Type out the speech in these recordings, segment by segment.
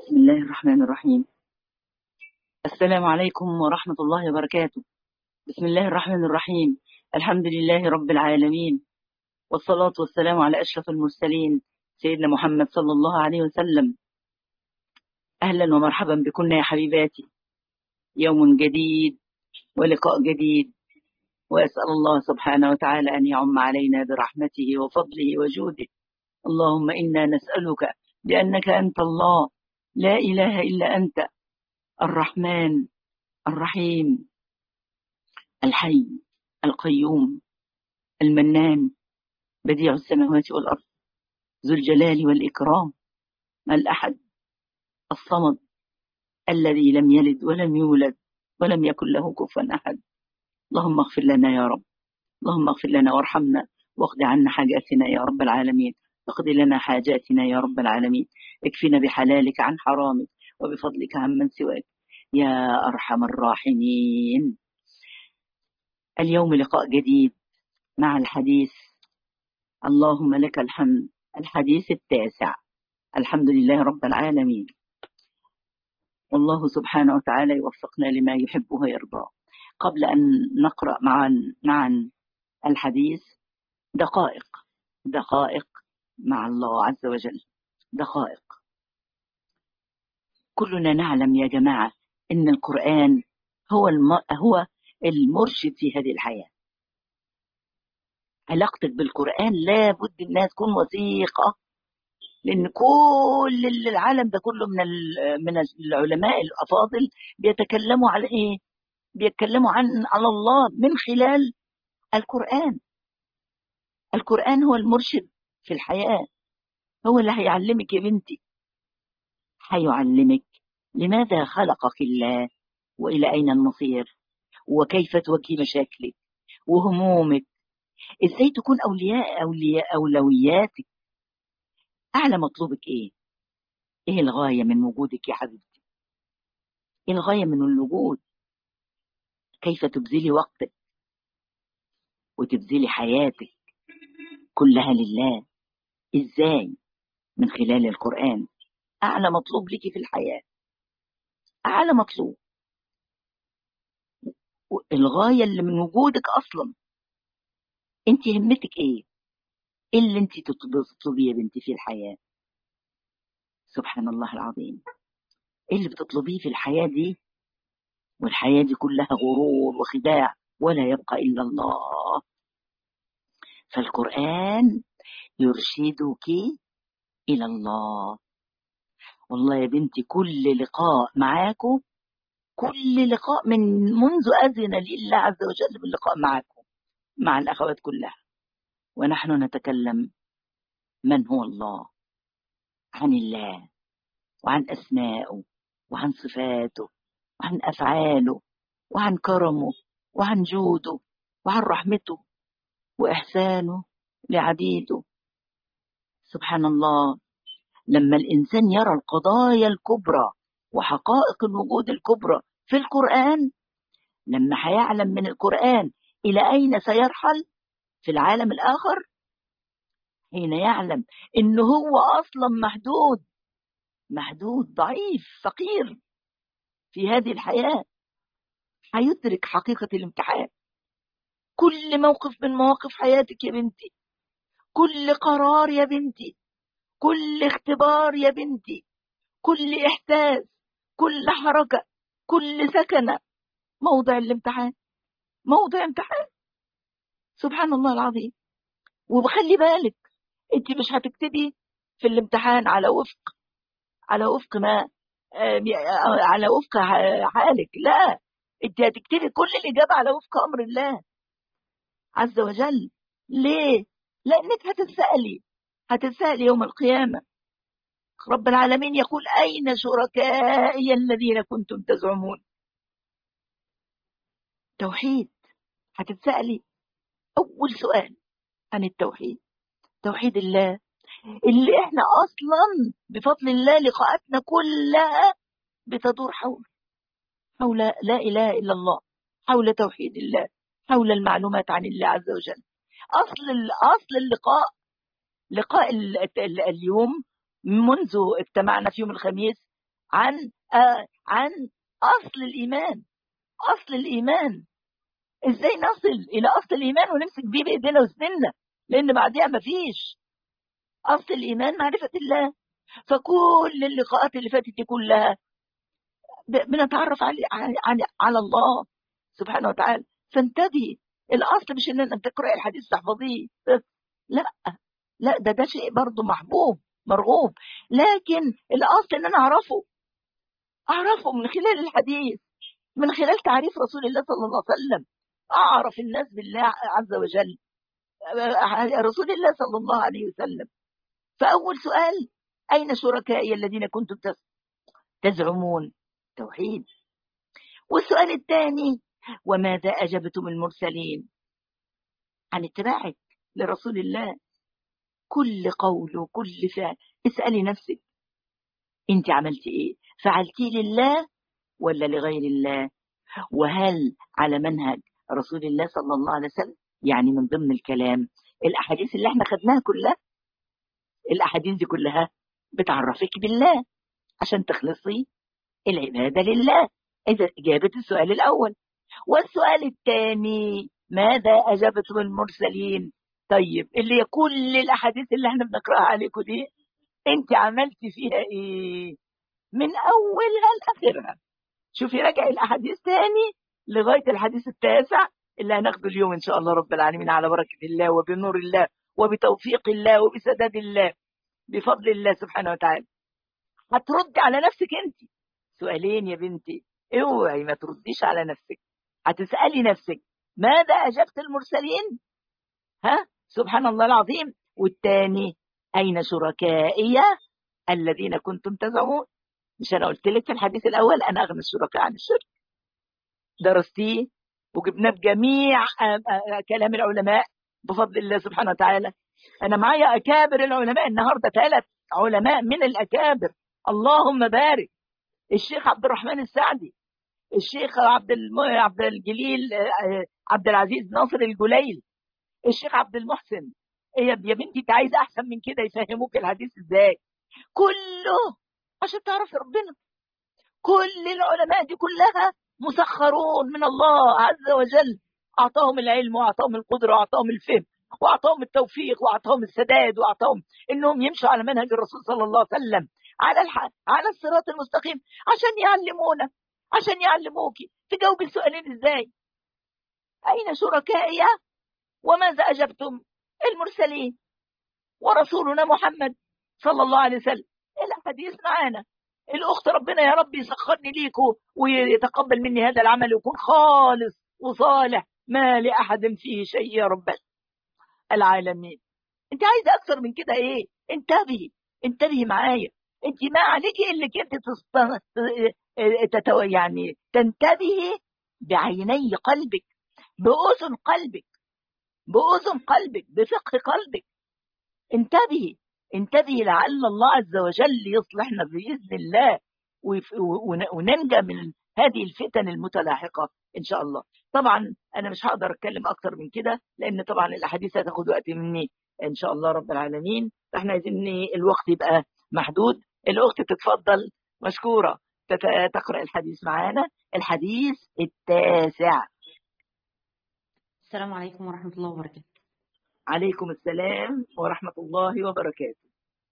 بسم الله الرحمن الرحيم السلام عليكم ورحمة الله وبركاته بسم الله الرحمن الرحيم الحمد لله رب العالمين والصلاة والسلام على أشرف المرسلين سيدنا محمد صلى الله عليه وسلم أهلا ومرحبا بكم يا حبيباتي يوم جديد ولقاء جديد وأسأل الله سبحانه وتعالى أن يعم علينا برحمته وفضله وجوده اللهم إنا نسألك بأنك أنت الله لا إله إلا أنت الرحمن الرحيم الحي القيوم المنان بديع السماوات والأرض ذو الجلال والإكرام الأحد الصمد الذي لم يلد ولم يولد ولم يكن له كفوا أحد اللهم اغفر لنا يا رب اللهم اغفر لنا وارحمنا واقض عنا حاجاتنا يا رب العالمين اقض لنا حاجاتنا يا رب العالمين اكفنا بحلالك عن حرامك وبفضلك عمن سواك يا أرحم الراحمين اليوم لقاء جديد مع الحديث اللهم لك الحمد الحديث التاسع الحمد لله رب العالمين والله سبحانه وتعالى يوفقنا لما يحب ويرضى قبل أن نقرأ معا معا الحديث دقائق دقائق مع الله عز وجل دقائق كلنا نعلم يا جماعة إن القرآن هو الم... هو المرشد في هذه الحياة علاقتك بالقرآن لابد إنها تكون وثيقة لأن كل العالم ده كله من من العلماء الأفاضل بيتكلموا على إيه؟ بيتكلموا عن على الله من خلال القرآن القرآن هو المرشد في الحياة هو اللي هيعلمك يا بنتي هيعلمك لماذا خلقك الله وإلى أين المصير وكيف تواجهي مشاكلك وهمومك ازاي تكون أولياء أولياء أولوياتك أعلى مطلوبك إيه إيه الغاية من وجودك يا حبيبتي إيه الغاية من الوجود كيف تبذلي وقتك وتبذلي حياتك كلها لله إزاي من خلال القرآن أعلى مطلوب لك في الحياة أعلى مطلوب الغاية اللي من وجودك أصلا أنت همتك إيه إيه اللي أنت تطلبيه يا بنتي في الحياة سبحان الله العظيم إيه اللي بتطلبيه في الحياة دي والحياة دي كلها غرور وخداع ولا يبقى إلا الله فالقرآن يرشدك إلى الله والله يا بنتي كل لقاء معاكم كل لقاء من منذ أذن لله عز وجل باللقاء معكم مع الأخوات كلها ونحن نتكلم من هو الله عن الله وعن أسمائه وعن صفاته وعن أفعاله وعن كرمه وعن جوده وعن رحمته وإحسانه لعبيده سبحان الله لما الإنسان يرى القضايا الكبرى وحقائق الوجود الكبرى في القرآن لما هيعلم من القرآن إلى أين سيرحل في العالم الآخر حين يعلم إن هو أصلا محدود محدود ضعيف فقير في هذه الحياة هيدرك حقيقة الامتحان كل موقف من مواقف حياتك يا بنتي كل قرار يا بنتي كل اختبار يا بنتي كل إحساس كل حركة كل سكنة موضع الامتحان موضع امتحان سبحان الله العظيم وبخلي بالك انت مش هتكتبي في الامتحان على وفق على وفق ما على وفق حالك لا انت هتكتبي كل الإجابة على وفق أمر الله عز وجل ليه لأنك هتتسألي هتتسألي يوم القيامة رب العالمين يقول أين شركائي الذين كنتم تزعمون توحيد هتتسألي أول سؤال عن التوحيد توحيد الله اللي احنا أصلا بفضل الله لقاءاتنا كلها بتدور حول حول لا إله إلا الله حول توحيد الله حول المعلومات عن الله عز وجل أصل أصل اللقاء لقاء اليوم منذ اجتمعنا في يوم الخميس عن آه عن أصل الإيمان أصل الإيمان إزاي نصل إلى أصل الإيمان ونمسك بيه بإيدينا وسننا لأن بعديها مفيش أصل الإيمان معرفة الله فكل اللقاءات اللي فاتت دي كلها بنتعرف على, على, على الله سبحانه وتعالى فانتبهي الأصل مش إن أنت تقرأ الحديث تحفظيه لا لا ده ده شيء برضه محبوب مرغوب لكن الأصل إن أنا أعرفه أعرفه من خلال الحديث من خلال تعريف رسول الله صلى الله عليه وسلم أعرف الناس بالله عز وجل رسول الله صلى الله عليه وسلم فأول سؤال أين شركائي الذين كنتم تزعمون توحيد والسؤال الثاني وماذا أجبتم المرسلين عن اتباعك لرسول الله كل قول وكل فعل اسألي نفسك انت عملتي ايه فعلتي لله ولا لغير الله وهل على منهج رسول الله صلى الله عليه وسلم يعني من ضمن الكلام الأحاديث اللي احنا خدناها كلها الأحاديث دي كلها بتعرفك بالله عشان تخلصي العبادة لله إذا إجابة السؤال الأول والسؤال الثاني ماذا أجابتم المرسلين طيب اللي هي كل الأحاديث اللي احنا بنقرأها عليكم دي انت عملتي فيها ايه من أولها لآخرها شوفي راجعي الأحاديث تاني لغاية الحديث التاسع اللي هناخده اليوم إن شاء الله رب العالمين على بركة الله وبنور الله وبتوفيق الله وبسداد الله بفضل الله سبحانه وتعالى هتردي على نفسك انت سؤالين يا بنتي اوعي ما ترديش على نفسك هتسألي نفسك ماذا أجبت المرسلين ها سبحان الله العظيم والتاني أين شركائي الذين كنتم تزعمون مش أنا قلت لك في الحديث الأول أنا أغنى الشركاء عن الشرك درستيه وجبناه بجميع كلام العلماء بفضل الله سبحانه وتعالى أنا معايا أكابر العلماء النهاردة ثلاث علماء من الأكابر اللهم بارك الشيخ عبد الرحمن السعدي الشيخ عبد الم... عبد الجليل عبد العزيز ناصر الجليل الشيخ عبد المحسن إيه يا بنتي انت عايزه احسن من كده يفهموك الحديث ازاي كله عشان تعرف ربنا كل العلماء دي كلها مسخرون من الله عز وجل اعطاهم العلم واعطاهم القدره واعطاهم الفهم واعطاهم التوفيق واعطاهم السداد واعطاهم انهم يمشوا على منهج الرسول صلى الله عليه وسلم على الح... على الصراط المستقيم عشان يعلمونا عشان يعلموكي تجاوبي السؤالين ازاي اين شركائي وماذا اجبتم المرسلين ورسولنا محمد صلى الله عليه وسلم الحديث معانا الاخت ربنا يا رب يسخرني ليكم ويتقبل مني هذا العمل ويكون خالص وصالح ما لاحد فيه شيء يا رب العالمين انت عايزه اكثر من كده ايه انتبهي انتبهي معايا انت ما عليكي الا انت تصط... تتو... يعني تنتبهي بعيني قلبك باذن قلبك باذن قلبك بفقه قلبك انتبهي انتبهي لعل الله عز وجل يصلحنا باذن الله وننجى من هذه الفتن المتلاحقه ان شاء الله طبعا انا مش هقدر اتكلم اكتر من كده لان طبعا الاحاديث هتاخد وقت مني ان شاء الله رب العالمين فاحنا عايزين الوقت يبقى محدود الاخت تتفضل مشكوره تقرا الحديث معانا الحديث التاسع السلام عليكم ورحمه الله وبركاته عليكم السلام ورحمه الله وبركاته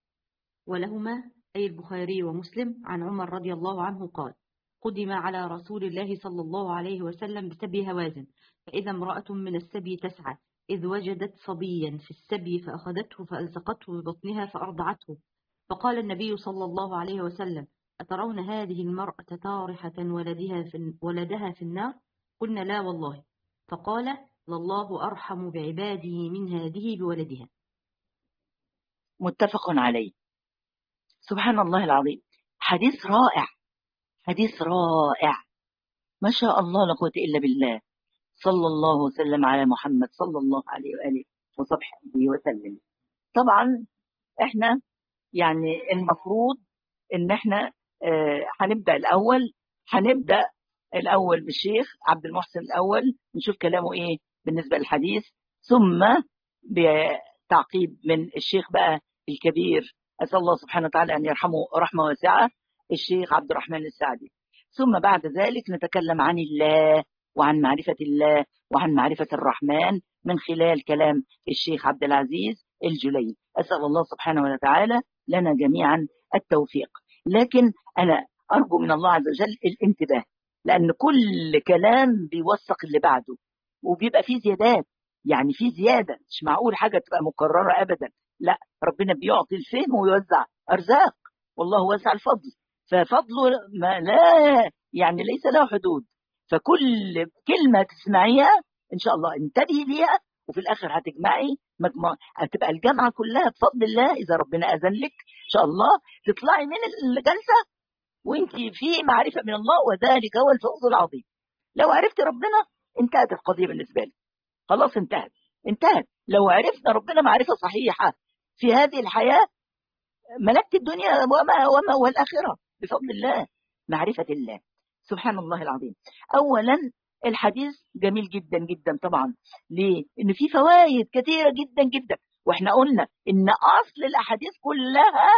ولهما أي البخاري ومسلم عن عمر رضي الله عنه قال قدم على رسول الله صلى الله عليه وسلم بسبي هوازن فإذا امرأة من السبي تسعى إذ وجدت صبيا في السبي فأخذته فألصقته ببطنها فأرضعته فقال النبي صلى الله عليه وسلم أترون هذه المرأة طارحة ولدها في, ولدها في النار قلنا لا والله فقال لله أرحم بعباده من هذه بولدها متفق عليه سبحان الله العظيم حديث رائع حديث رائع ما شاء الله لا قوة إلا بالله صلى الله وسلم على محمد صلى الله عليه وآله وصحبه وسلم طبعا احنا يعني المفروض ان احنا اه هنبدأ الأول هنبدأ الأول بالشيخ عبد المحسن الأول نشوف كلامه إيه بالنسبة للحديث ثم بتعقيب من الشيخ بقى الكبير أسأل الله سبحانه وتعالى أن يرحمه رحمة واسعة الشيخ عبد الرحمن السعدي ثم بعد ذلك نتكلم عن الله وعن معرفة الله وعن معرفة الرحمن من خلال كلام الشيخ عبد العزيز الجلي أسأل الله سبحانه وتعالى لنا جميعا التوفيق لكن أنا أرجو من الله عز وجل الانتباه لأن كل كلام بيوثق اللي بعده وبيبقى فيه زيادات يعني في زيادة مش معقول حاجة تبقى مكررة أبدا لا ربنا بيعطي الفهم ويوزع أرزاق والله واسع الفضل ففضله ما لا يعني ليس له حدود فكل كلمة تسمعيها إن شاء الله انتبهي ليها وفي الآخر هتجمعي مجموعة هتبقى الجامعة كلها بفضل الله إذا ربنا أذن لك إن شاء الله تطلعي من الجلسة وانت في معرفة من الله وذلك هو الفوز العظيم لو عرفت ربنا انتهت القضية بالنسبة لك خلاص انتهت انتهت لو عرفنا ربنا معرفة صحيحة في هذه الحياة ملكت الدنيا وما وما والآخرة بفضل الله معرفة الله سبحان الله العظيم أولا الحديث جميل جدا جدا طبعا ليه؟ إن في فوائد كثيرة جدا جدا واحنا قلنا إن أصل الأحاديث كلها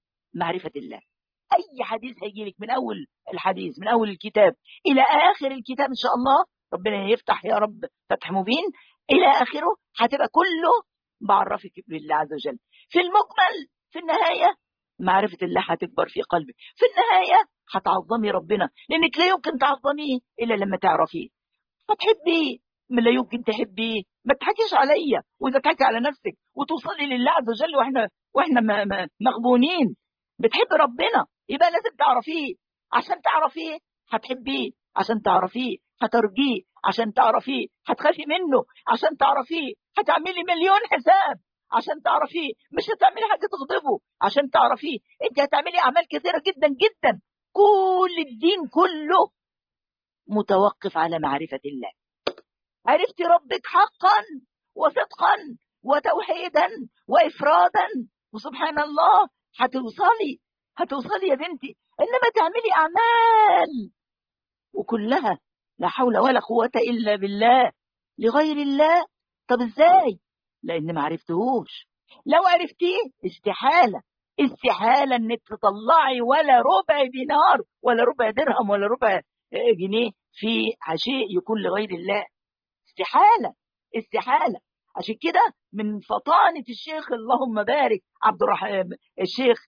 معرفة الله أي حديث هيجي لك من أول الحديث من أول الكتاب إلى آخر الكتاب إن شاء الله ربنا يفتح يا رب فتح مبين إلى آخره هتبقى كله بعرفك بالله عز وجل في المجمل في النهاية معرفة الله هتكبر في قلبك في النهاية هتعظمي ربنا لأنك لا يمكن تعظميه إلا لما تعرفيه فتحبيه من لا يمكن تحبيه ما تضحكيش عليا واذا تضحكي على نفسك وتوصلي لله عز وجل واحنا واحنا مغبونين بتحب ربنا يبقى لازم تعرفيه عشان تعرفيه هتحبيه عشان تعرفيه هترجيه عشان تعرفيه هتخافي منه عشان تعرفيه هتعملي مليون حساب عشان تعرفيه مش هتعملي حاجه تغضبه عشان تعرفيه انت هتعملي اعمال كثيره جدا جدا كل الدين كله متوقف على معرفه الله عرفتي ربك حقا وصدقا وتوحيدا وافرادا وسبحان الله هتوصلي هتوصلي يا بنتي انما تعملي اعمال وكلها لا حول ولا قوه الا بالله لغير الله طب ازاي لان ما عرفتهوش لو عرفتيه استحاله استحاله انك تطلعي ولا ربع دينار ولا ربع درهم ولا ربع جنيه في شيء يكون لغير الله استحاله استحاله عشان كده من فطانه الشيخ اللهم بارك عبد الرحمن الشيخ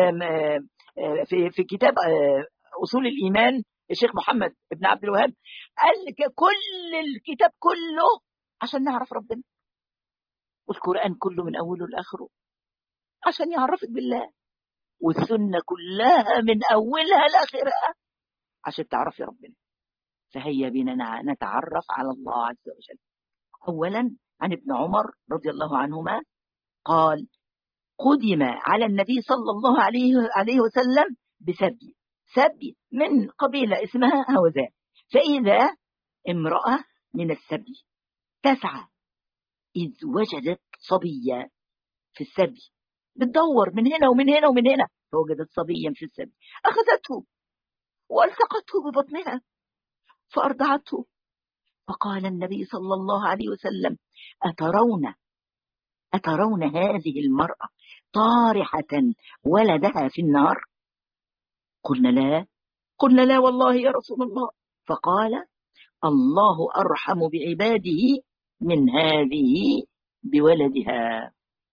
في في كتاب اصول الايمان الشيخ محمد بن عبد الوهاب قال لك كل الكتاب كله عشان نعرف ربنا والقران كله من اوله لاخره عشان يعرفك بالله والسنه كلها من اولها لاخرها عشان تعرفي ربنا فهيا بنا نتعرف على الله عز وجل اولا عن ابن عمر رضي الله عنهما قال قدم على النبي صلى الله عليه عليه وسلم بسبي سبي من قبيلة اسمها هوزان فإذا امرأة من السبي تسعى إذ وجدت صبيا في السبي بتدور من هنا ومن هنا ومن هنا فوجدت صبيا في السبي أخذته وألصقته ببطنها فأرضعته فقال النبي صلى الله عليه وسلم أترون أترون هذه المرأة طارحة ولدها في النار قلنا لا قلنا لا والله يا رسول الله فقال الله أرحم بعباده من هذه بولدها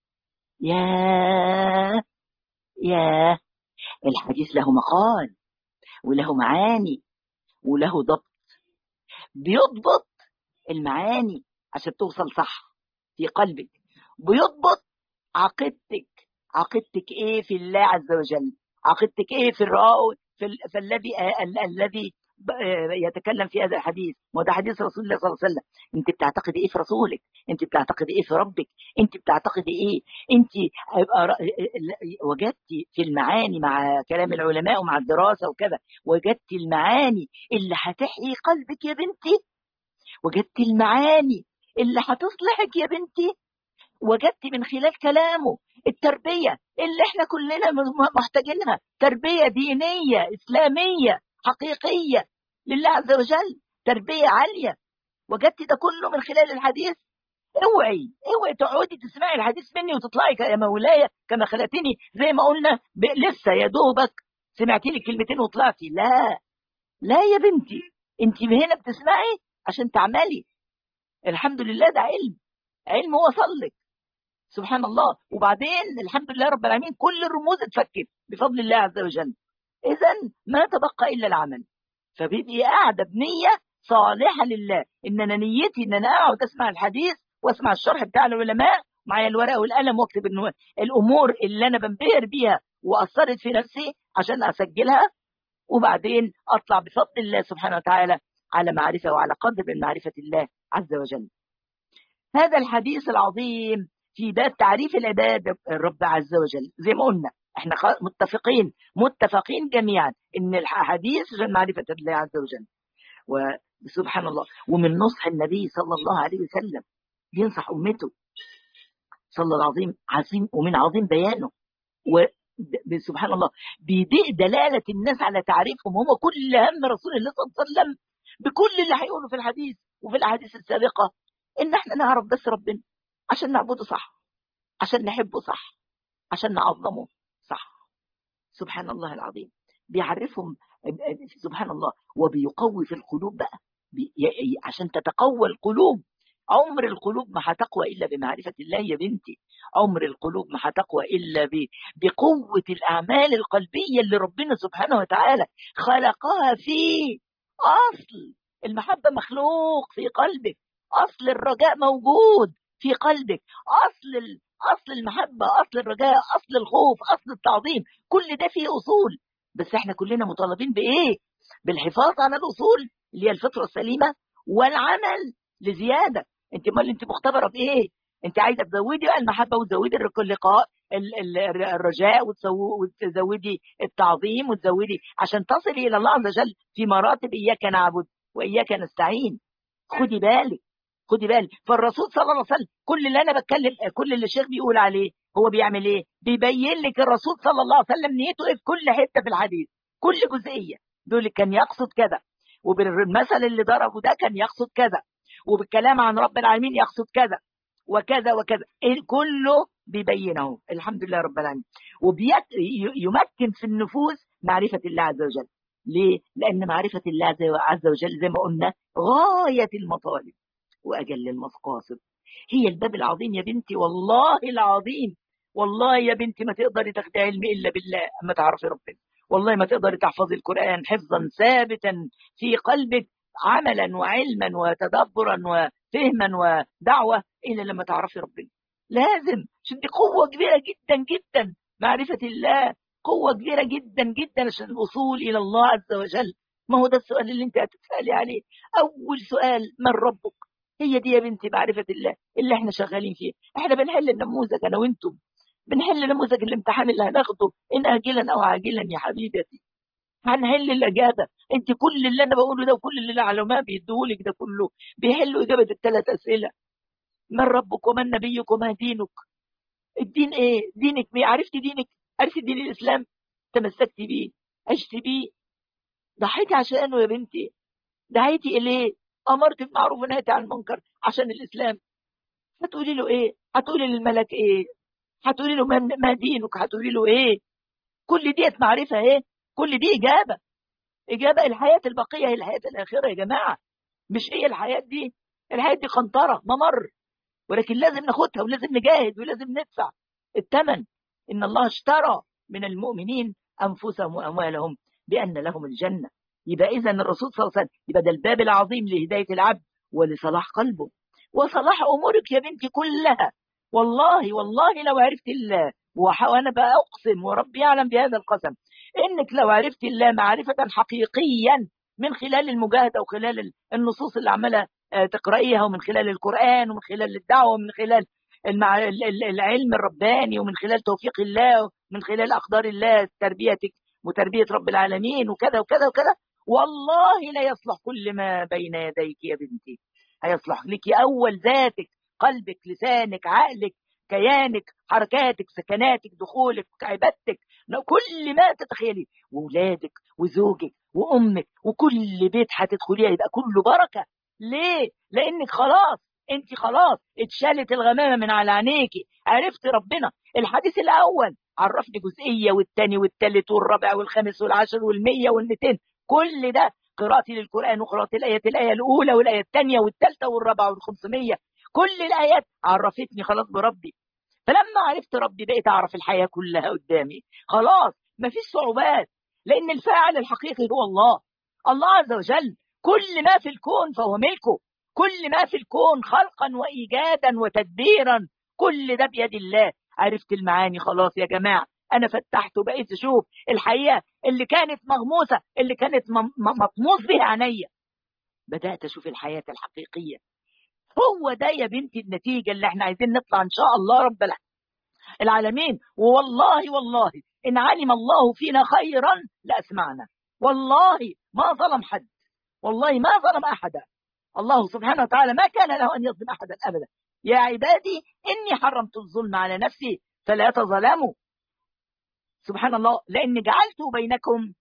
يا يا الحديث له مقال وله معاني وله ضبط بيضبط المعاني عشان توصل صح في قلبك بيضبط عقيدتك عقيدتك ايه في الله عز وجل عقيدتك ايه في الراوي في, ال... في الذي الذي يتكلم في هذا الحديث وده حديث رسول الله صلى الله عليه وسلم انت بتعتقدي ايه في رسولك انت بتعتقدي ايه في ربك انت بتعتقدي ايه انت وجدتي في المعاني مع كلام العلماء ومع الدراسه وكذا وجدتي المعاني اللي هتحيي قلبك يا بنتي وجدتي المعاني اللي هتصلحك يا بنتي وجدت من خلال كلامه التربية اللي احنا كلنا محتاجينها تربية دينية إسلامية حقيقية لله عز وجل تربية عالية وجدت ده كله من خلال الحديث اوعي اوعي تقعدي تسمعي الحديث مني وتطلعي يا مولاي كما خلقتني زي ما قلنا لسه يا دوبك سمعتي لي كلمتين وطلعتي لا لا يا بنتي انت هنا بتسمعي عشان تعملي الحمد لله ده علم علم وصل لك سبحان الله وبعدين الحمد لله رب العالمين كل الرموز اتفكت بفضل الله عز وجل اذا ما تبقى الا العمل فبيبقي قاعده بنيه صالحه لله ان انا نيتي ان انا اقعد اسمع الحديث واسمع الشرح بتاع العلماء معايا الورقه والقلم واكتب الامور اللي انا بنبهر بيها واثرت في نفسي عشان اسجلها وبعدين اطلع بفضل الله سبحانه وتعالى على معرفه وعلى قدر من معرفه الله عز وجل. هذا الحديث العظيم في باب تعريف العباد الرب عز وجل زي ما قلنا احنا متفقين متفقين جميعا ان الحديث عشان معرفه الله عز وجل. وسبحان الله ومن نصح النبي صلى الله عليه وسلم بينصح امته صلى الله العظيم عظيم ومن عظيم بيانه سبحان الله بيضيء دلالة الناس على تعريفهم هم كل هم رسول الله صلى الله عليه وسلم بكل اللي هيقوله في الحديث وفي الأحاديث السابقة إن احنا نعرف بس ربنا عشان نعبده صح عشان نحبه صح عشان نعظمه صح سبحان الله العظيم بيعرفهم سبحان الله وبيقوي في القلوب بقى عشان تتقوى القلوب عمر القلوب ما هتقوى إلا بمعرفة الله يا بنتي عمر القلوب ما هتقوى إلا بقوة الأعمال القلبية اللي ربنا سبحانه وتعالى خلقها في أصل المحبة مخلوق في قلبك أصل الرجاء موجود في قلبك أصل أصل المحبة أصل الرجاء أصل الخوف أصل التعظيم كل ده فيه أصول بس احنا كلنا مطالبين بإيه؟ بالحفاظ على الأصول اللي هي الفطرة السليمة والعمل لزيادة انت امال انت مختبره بايه انت عايزه تزودي بقى المحبه وتزودي اللقاء الرجاء وتزودي التعظيم وتزودي عشان تصلي الى الله عز وجل في مراتب اياك نعبد واياك نستعين خدي بالك خدي بالك فالرسول صلى الله عليه وسلم كل اللي انا بتكلم كل اللي الشيخ بيقول عليه هو بيعمل ايه بيبين لك الرسول صلى الله عليه وسلم نيته ايه في كل حته في الحديث كل جزئيه دول كان يقصد كذا وبالمثل اللي ضربه ده كان يقصد كذا وبالكلام عن رب العالمين يقصد كذا وكذا وكذا كله بيبينه الحمد لله رب العالمين ويمكن في النفوس معرفة الله عز وجل ليه؟ لأن معرفة الله عز وجل زي ما قلنا غاية المطالب وأجل المقاصد هي الباب العظيم يا بنتي والله العظيم والله يا بنتي ما تقدري تاخدي علم إلا بالله أما تعرفي ربنا والله ما تقدري تحفظي القرآن حفظا ثابتا في قلبك عملا وعلما وتدبرا وفهما ودعوة إلا لما تعرفي ربنا لازم عشان دي قوة كبيرة جدا جدا معرفة الله قوة كبيرة جدا جدا عشان الوصول إلى الله عز وجل ما هو ده السؤال اللي انت هتسألي عليه أول سؤال من ربك هي دي يا بنتي معرفة الله اللي احنا شغالين فيه احنا بنحل النموذج أنا وانتم بنحل نموذج الامتحان اللي هناخده إن آجلا أو عاجلا يا حبيبتي هنحل الإجابة أنت كل اللي أنا بقوله ده وكل اللي العلماء بيديهولك ده كله بيحلوا إجابة الثلاث أسئلة من ربك ومن نبيك وما دينك الدين إيه دينك مين عرفتي دينك عرفتي دين الإسلام تمسكتي بيه عشتي بيه ضحيتي عشانه يا بنتي دعيتي إليه أمرت بالمعروف ونهيتي عن المنكر عشان الإسلام هتقولي له إيه هتقولي للملك إيه هتقولي له ما دينك هتقولي له إيه كل ديت معرفة إيه كل دي إجابة إجابة الحياة البقية هي الحياة الآخرة يا جماعة مش إيه الحياة دي الحياة دي قنطرة ممر ولكن لازم ناخدها ولازم نجاهد ولازم ندفع الثمن إن الله اشترى من المؤمنين أنفسهم وأموالهم بأن لهم الجنة يبقى إذا الرسول صلى الله عليه وسلم يبقى ده الباب العظيم لهداية العبد ولصلاح قلبه وصلاح أمورك يا بنتي كلها والله والله لو عرفت الله وأنا بقى أقسم وربي يعلم بهذا القسم انك لو عرفت الله معرفة حقيقيا من خلال المجاهدة وخلال النصوص اللي عمالة تقرأيها ومن خلال القرآن ومن خلال الدعوة ومن خلال المع... العلم الرباني ومن خلال توفيق الله ومن خلال أقدار الله تربيتك وتربية رب العالمين وكذا وكذا وكذا والله لا يصلح كل ما بين يديك يا بنتي هيصلح لك أول ذاتك قلبك لسانك عقلك كيانك حركاتك سكناتك دخولك عبادتك كل ما تتخيلي واولادك وزوجك وامك وكل بيت هتدخليها يبقى كله بركه ليه لانك خلاص انت خلاص اتشالت الغمامه من على عينيكي عرفت ربنا الحديث الاول عرفني جزئيه والثاني والثالث والرابع والخامس والعاشر والمية والمئتين كل ده قراءتي للقران وقراءه الايه الايه الاولى والايه الثانيه والثالثه والرابعه والخمسمية كل الايات عرفتني خلاص بربي فلما عرفت ربي بقيت اعرف الحياه كلها قدامي خلاص مفيش صعوبات لان الفاعل الحقيقي هو الله الله عز وجل كل ما في الكون فهو ملكه كل ما في الكون خلقا وايجادا وتدبيرا كل ده بيد الله عرفت المعاني خلاص يا جماعه انا فتحت وبقيت اشوف الحقيقه اللي كانت مغموسه اللي كانت مطموس بها عينيا بدات اشوف الحياه الحقيقيه هو ده يا بنتي النتيجه اللي احنا عايزين نطلع ان شاء الله رب العالمين والله والله ان علم الله فينا خيرا لاسمعنا والله ما ظلم حد والله ما ظلم احدا الله سبحانه وتعالى ما كان له ان يظلم احدا ابدا يا عبادي اني حرمت الظلم على نفسي فلا تظلموا سبحان الله لان جعلت بينكم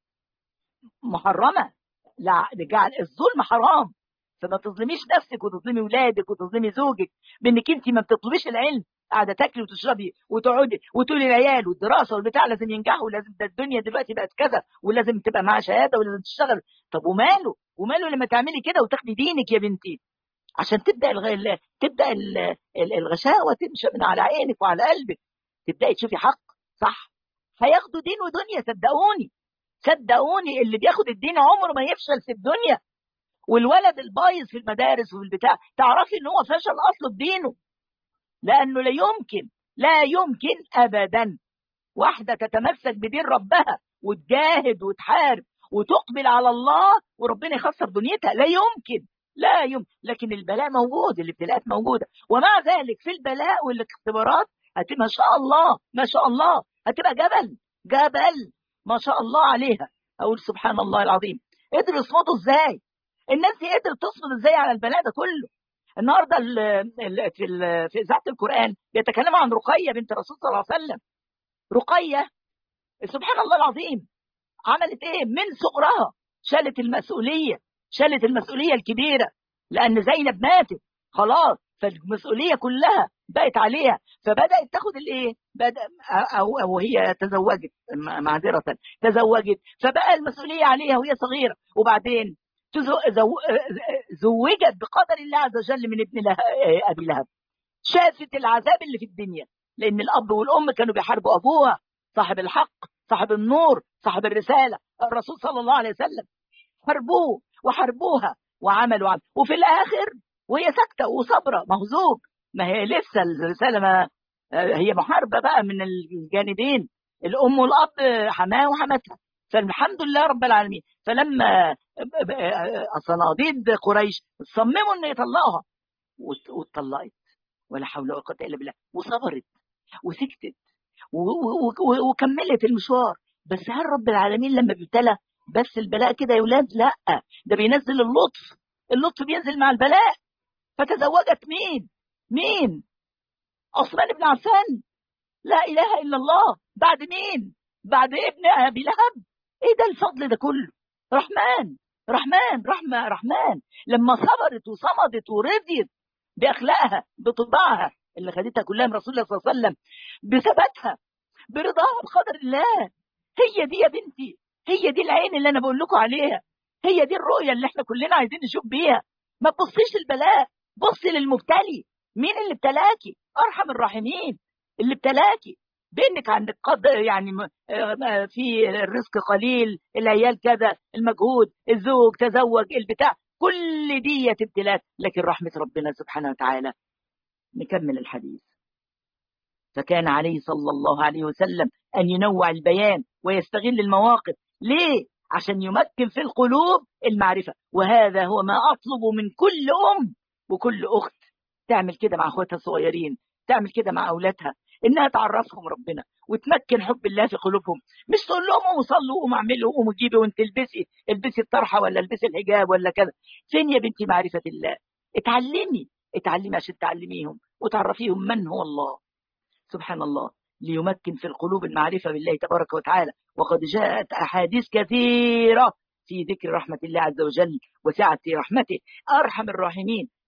محرمه لا جعل الظلم حرام فما تظلميش نفسك وتظلمي ولادك وتظلمي زوجك بانك انت ما بتطلبيش العلم قاعده تاكلي وتشربي وتقعدي وتقولي العيال والدراسه والبتاع لازم ينجحوا ولازم ده الدنيا دلوقتي بقت كذا ولازم تبقى معاها شهاده ولازم تشتغل طب وماله وماله لما تعملي كده وتاخدي دينك يا بنتي عشان تبدا الغ... تبدا الغشاوه تمشي من على عينك وعلى قلبك تبداي تشوفي حق صح هياخدوا دين ودنيا صدقوني صدقوني اللي بياخد الدين عمره ما يفشل في الدنيا والولد البايظ في المدارس وفي البتاع تعرفي ان هو فشل اصله بدينه لانه لا يمكن لا يمكن ابدا واحده تتمسك بدين ربها وتجاهد وتحارب وتقبل على الله وربنا يخسر دنيتها لا يمكن لا يمكن لكن البلاء موجود الابتلاءات موجوده ومع ذلك في البلاء والاختبارات هتبقى ما شاء الله ما شاء الله هتبقى جبل جبل ما شاء الله عليها اقول سبحان الله العظيم قدروا يصمدوا ازاي الناس دي قدرت تصمد ازاي على البلاء ده كله النهارده ال ال في ال في اذاعه القران بيتكلموا عن رقيه بنت الرسول صلى الله عليه وسلم رقيه سبحان الله العظيم عملت ايه من صغرها شالت المسؤوليه شالت المسؤوليه الكبيره لان زينب ماتت خلاص فالمسؤوليه كلها بقت عليها فبدات تاخد الايه بدا او او هي تزوجت معذره تزوجت فبقى المسؤوليه عليها وهي صغيره وبعدين زوجت بقدر الله عز وجل من ابن له... ابي لهب شافت العذاب اللي في الدنيا لان الاب والام كانوا بيحاربوا ابوها صاحب الحق صاحب النور صاحب الرساله الرسول صلى الله عليه وسلم حاربوه وحاربوها وعملوا عمل وفي الاخر وهي ساكته وصابره مهزوب ما هي لسه الرساله ما هي محاربه بقى من الجانبين الام والاب حماه وحماتها فالحمد لله رب العالمين فلما صناديد قريش صمموا ان يطلقوها واتطلقت ولا حول ولا قوه الا بالله وصبرت وسكتت وكملت المشوار بس هل رب العالمين لما بيبتلى بس البلاء كده يا ولاد لا ده بينزل اللطف اللطف بينزل مع البلاء فتزوجت مين مين عثمان بن عفان لا اله الا الله بعد مين بعد ابن ابي لهب ايه ده الفضل ده كله رحمن رحمن رحمة رحمن لما صبرت وصمدت ورضيت بأخلاقها بطباعها اللي خدتها كلها من رسول الله صلى الله عليه وسلم بثباتها برضاها بقدر الله هي دي يا بنتي هي دي العين اللي انا بقول لكم عليها هي دي الرؤية اللي احنا كلنا عايزين نشوف بيها ما تبصيش البلاء بصي للمبتلي مين اللي ابتلاكي ارحم الراحمين اللي ابتلاكي بانك عندك قدر يعني في الرزق قليل العيال كذا المجهود الزوج تزوج البتاع كل دي ابتلاءات لكن رحمه ربنا سبحانه وتعالى نكمل الحديث فكان عليه صلى الله عليه وسلم ان ينوع البيان ويستغل المواقف ليه عشان يمكن في القلوب المعرفه وهذا هو ما اطلب من كل ام وكل اخت تعمل كده مع اخواتها الصغيرين تعمل كده مع اولادها انها تعرفهم ربنا وتمكن حب الله في قلوبهم مش تقول لهم قوموا صلوا قوموا اعملوا قوموا جيبي وانت البسي البسي الطرحه ولا البسي الحجاب ولا كذا فين يا بنتي معرفه الله اتعلمي اتعلمي عشان تعلميهم وتعرفيهم من هو الله سبحان الله ليمكن في القلوب المعرفه بالله تبارك وتعالى وقد جاءت احاديث كثيره في ذكر رحمه الله عز وجل وسعه رحمته ارحم الراحمين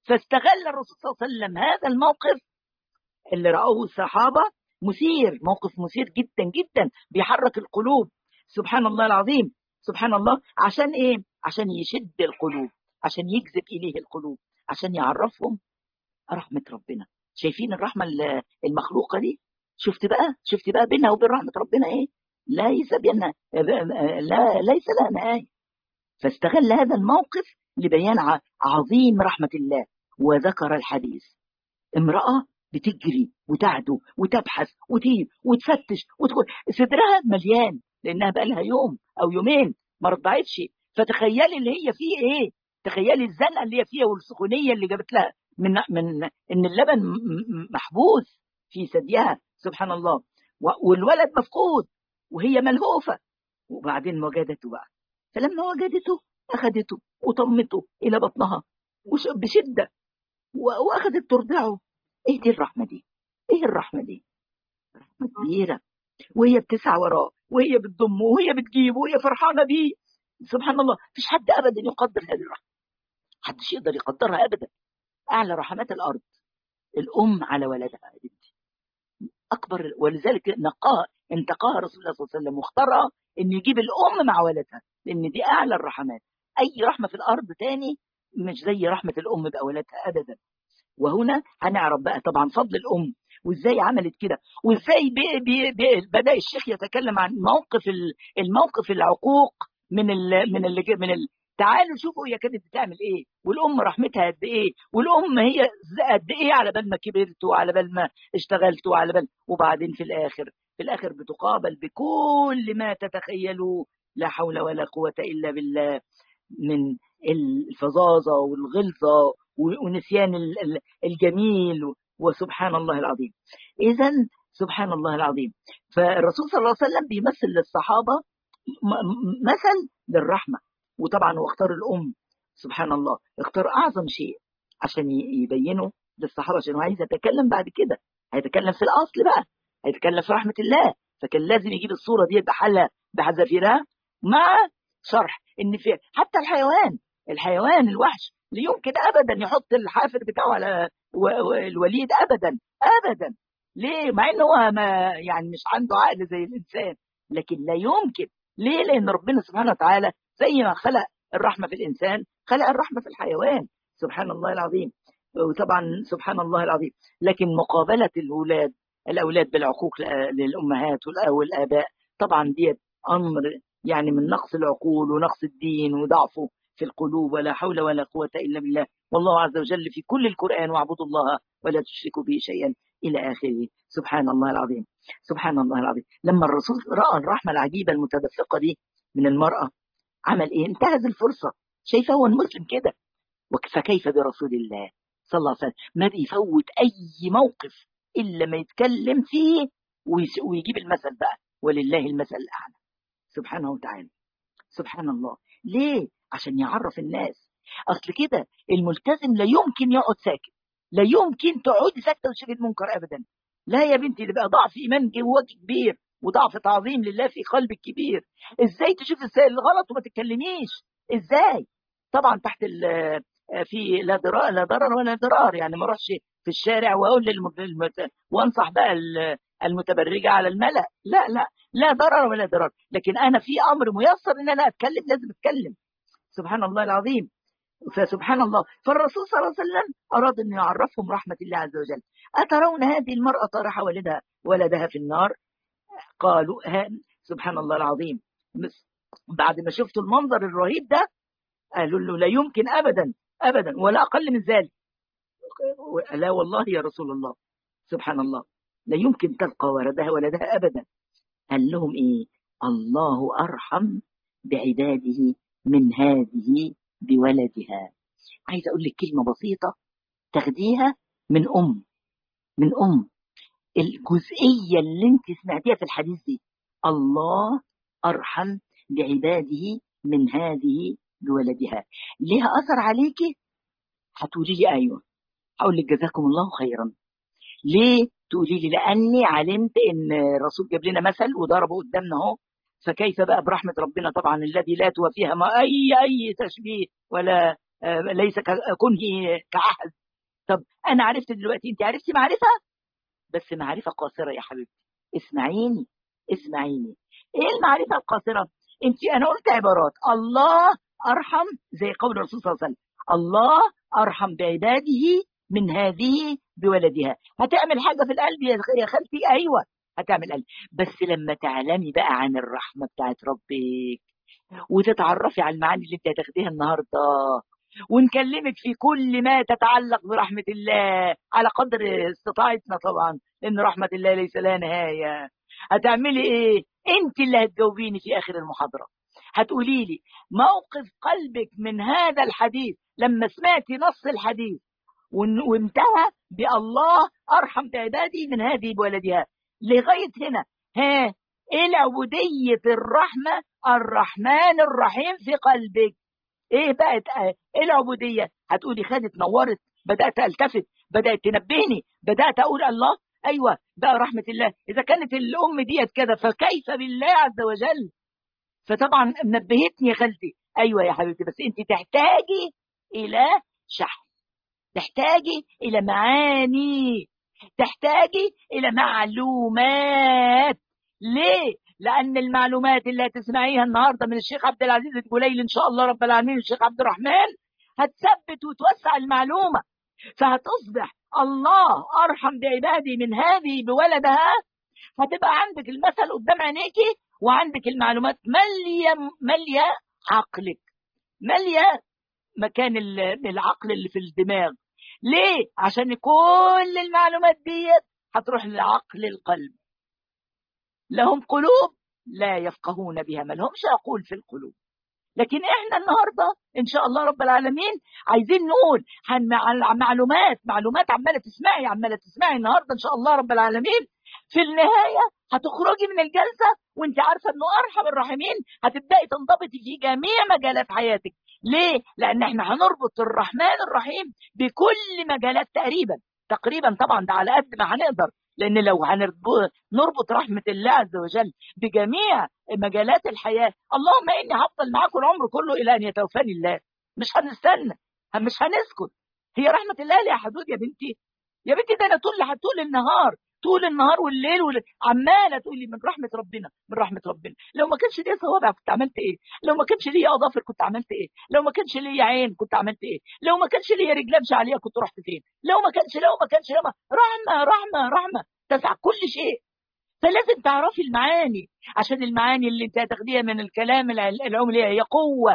فاستغل الرسول صلى الله عليه وسلم هذا الموقف اللي رأوه الصحابة مثير موقف مثير جدا جدا بيحرك القلوب سبحان الله العظيم سبحان الله عشان ايه عشان يشد القلوب عشان يجذب اليه القلوب عشان يعرفهم رحمة ربنا شايفين الرحمة المخلوقة دي شفت بقى شفت بقى بينها وبين رحمة ربنا ايه ليس بينها لا ليس لها نهاية فاستغل هذا الموقف لبيان عظيم رحمة الله وذكر الحديث امرأة بتجري وتعدو وتبحث وتيب وتفتش وتقول صدرها مليان لانها بقى لها يوم او يومين ما رضعتش فتخيلي اللي هي فيه ايه تخيلي الزنقه اللي هي فيها والسخونيه اللي جابت لها من من ان اللبن محبوس في ثديها سبحان الله والولد مفقود وهي ملهوفه وبعدين وجدته بقى فلما وجدته اخذته وطمته الى بطنها بشده واخذت ترضعه ايه دي الرحمه دي ايه الرحمه دي رحمه كبيره وهي بتسعى وراه وهي بتضمه وهي بتجيبه وهي فرحانه بيه سبحان الله مفيش حد ابدا يقدر هذه الرحمه محدش يقدر يقدرها ابدا اعلى رحمات الارض الام على ولدها يا بنتي اكبر ولذلك نقاها انتقاها رسول الله صلى الله عليه وسلم واختارها ان يجيب الام مع ولدها لان دي اعلى الرحمات اي رحمه في الارض تاني مش زي رحمه الام باولادها ابدا وهنا هنعرف بقى طبعا فضل الام وازاي عملت كده وازاي بي بي بي بدا الشيخ يتكلم عن موقف الموقف العقوق من ال من ال من ال تعالوا شوفوا هي كانت بتعمل ايه والام رحمتها قد ايه والام هي قد ايه على بال ما كبرت وعلى بال ما اشتغلت وعلى بال وبعدين في الاخر في الاخر بتقابل بكل ما تتخيلوا لا حول ولا قوه الا بالله من الفظاظه والغلظه ونسيان الجميل وسبحان الله العظيم اذا سبحان الله العظيم فالرسول صلى الله عليه وسلم بيمثل للصحابه مثل للرحمه وطبعا هو اختار الام سبحان الله اختار اعظم شيء عشان يبينه للصحابه عشان هو عايز يتكلم بعد كده هيتكلم في الاصل بقى هيتكلم في رحمه الله فكان لازم يجيب الصوره دي بحالها بحذافيرها مع شرح ان في حتى الحيوان الحيوان الوحش لا يمكن ابدا يحط الحافر بتاعه على الوليد ابدا ابدا ليه مع ان هو ما يعني مش عنده عقل زي الانسان لكن لا يمكن ليه لان ربنا سبحانه وتعالى زي ما خلق الرحمه في الانسان خلق الرحمه في الحيوان سبحان الله العظيم وطبعا سبحان الله العظيم لكن مقابله الاولاد الاولاد بالعقوق للامهات والاباء طبعا ديت امر يعني من نقص العقول ونقص الدين وضعفه في القلوب ولا حول ولا قوة إلا بالله والله عز وجل في كل القرآن واعبدوا الله ولا تشركوا به شيئا إلى آخره سبحان الله العظيم سبحان الله العظيم لما الرسول رأى الرحمة العجيبة المتدفقة دي من المرأة عمل إيه انتهز الفرصة شايفه هو المسلم كده فكيف برسول الله صلى الله عليه وسلم ما بيفوت أي موقف إلا ما يتكلم فيه ويجيب المثل بقى ولله المثل الأعلى سبحانه وتعالى سبحان الله ليه عشان يعرف الناس اصل كده الملتزم لا يمكن يقعد ساكت لا يمكن تقعدي ساكته وتشوفي المنكر ابدا لا يا بنتي اللي بقى ضعف ايمان جواك كبير وضعف تعظيم لله في قلبك كبير ازاي تشوفي الغلط وما تتكلميش ازاي طبعا تحت في لا ضرر لا ضرر ولا ضرار يعني ما اروحش في الشارع واقول للمت... وانصح بقى المتبرجه على الملا لا لا لا ضرر ولا ضرار لكن انا في امر ميسر ان انا اتكلم لازم اتكلم سبحان الله العظيم فسبحان الله فالرسول صلى الله عليه وسلم أراد أن يعرفهم رحمة الله عز وجل أترون هذه المرأة طرح ولدها ولدها في النار قالوا سبحان الله العظيم بعد ما شفتوا المنظر الرهيب ده قالوا له لا يمكن أبدا أبدا ولا أقل من ذلك لا والله يا رسول الله سبحان الله لا يمكن تلقى ولدها ولدها أبدا قال لهم إيه الله أرحم بعباده من هذه بولدها عايز اقول لك كلمه بسيطه تاخديها من ام من ام الجزئيه اللي انت سمعتيها في الحديث دي الله ارحم بعباده من هذه بولدها ليها اثر عليكي هتقولي لي ايوه هقول لك جزاكم الله خيرا ليه تقولي لي لاني علمت ان الرسول جاب لنا مثل وضربه قدامنا اهو فكيف بقى برحمة ربنا طبعا الذي لا توفيها ما أي أي تشبيه ولا آه، ليس ك- كنه كعهد طب انا عرفت دلوقتي انت عرفتي معرفه بس معرفه قاصره يا حبيبتي اسمعيني اسمعيني ايه المعرفه القاصره انت انا قلت عبارات الله ارحم زي قول الرسول صلى الله عليه وسلم الله ارحم بعباده من هذه بولدها هتعمل حاجه في القلب يا يا خالتي ايوه هتعمل قلب بس لما تعلمي بقى عن الرحمه بتاعت ربك وتتعرفي على المعاني اللي انت هتاخديها النهارده ونكلمك في كل ما تتعلق برحمة الله على قدر استطاعتنا طبعا لأن رحمة الله ليس لها نهاية هتعملي إيه؟ أنت اللي هتجاوبيني في آخر المحاضرة هتقولي لي موقف قلبك من هذا الحديث لما سمعتي نص الحديث ون- وانتهى بالله أرحم بعبادي من هذه بولدها لغاية هنا ها إيه العبودية الرحمة الرحمن الرحيم في قلبك ايه بقت ايه العبوديه هتقولي خدت نورت بدات التفت بدات تنبهني بدات اقول الله ايوه بقى رحمه الله اذا كانت الام ديت كده فكيف بالله عز وجل فطبعا نبهتني يا خالتي ايوه يا حبيبتي بس انت تحتاجي الى شحن تحتاجي الى معاني تحتاجي الى معلومات ليه لان المعلومات اللي هتسمعيها النهارده من الشيخ عبد العزيز الجليل ان شاء الله رب العالمين الشيخ عبد الرحمن هتثبت وتوسع المعلومه فهتصبح الله ارحم بعبادي من هذه بولدها هتبقى عندك المثل قدام عينيكي وعندك المعلومات ماليه ماليه عقلك ماليه مكان ال- العقل اللي في الدماغ ليه عشان كل المعلومات ديت هتروح لعقل القلب لهم قلوب لا يفقهون بها ما لهمش عقول في القلوب لكن احنا النهارده ان شاء الله رب العالمين عايزين نقول هن مع- معلومات معلومات عماله تسمعي عماله تسمعي النهارده ان شاء الله رب العالمين في النهايه هتخرجي من الجلسه وانت عارفه انه ارحم الراحمين هتبداي تنضبطي في جميع مجالات حياتك ليه؟ لان احنا هنربط الرحمن الرحيم بكل مجالات تقريبا تقريبا طبعا ده على قد ما هنقدر لان لو هنربط نربط رحمه الله عز وجل بجميع مجالات الحياه اللهم اني هفضل معاكم العمر كله الى ان يتوفاني الله مش هنستنى مش هنسكت هي رحمه الله ليها حدود يا بنتي يا بنتي ده انا طول طول النهار طول النهار والليل وال- عماله تقولي من رحمه ربنا من رحمه ربنا لو ما كانش ليا صوابع كنت عملت ايه لو ما كانش ليا اظافر كنت عملت ايه لو ما كانش ليا عين كنت عملت ايه لو ما كانش ليا رجل امشي عليها كنت رحت فين لو ما كانش لو ما كانش لو ما رحمه رحمه رحمه تسع كل شيء فلازم تعرفي المعاني عشان المعاني اللي انت هتاخديها من الكلام العل- العملي هي قوه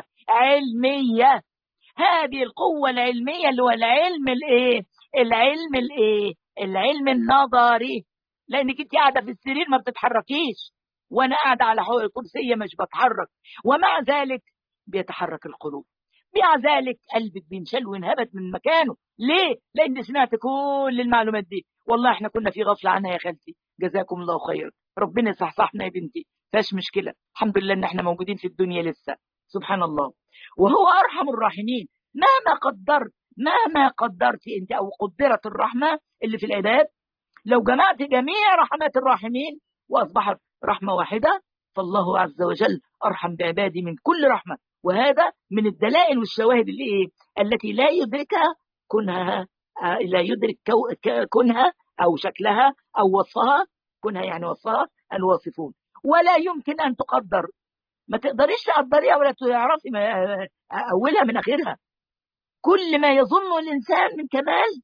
علميه هذه القوه العلميه اللي هو العلم الايه العلم الايه العلم النظري لانك انت قاعده في السرير ما بتتحركيش وانا قاعده على حوض الكرسيه مش بتحرك ومع ذلك بيتحرك القلوب مع ذلك قلبك بينشل وينهبت من مكانه ليه لان سمعت كل المعلومات دي والله احنا كنا في غفله عنها يا خالتي جزاكم الله خير ربنا يصحصحنا يا بنتي فاش مشكله الحمد لله ان احنا موجودين في الدنيا لسه سبحان الله وهو ارحم الراحمين مهما قدرت مهما قدرت انت او قدرت الرحمه اللي في العباد لو جمعت جميع رحمات الراحمين واصبحت رحمه واحده فالله عز وجل ارحم بعبادي من كل رحمه وهذا من الدلائل والشواهد اللي ايه التي لا يدركها كنها آه، لا يدرك كو- ك- كنها او شكلها او وصفها كنها يعني وصفها الواصفون ولا يمكن ان تقدر ما تقدريش تقدريها ولا تعرفي ما- اولها من اخرها كل ما يظن الانسان من كمال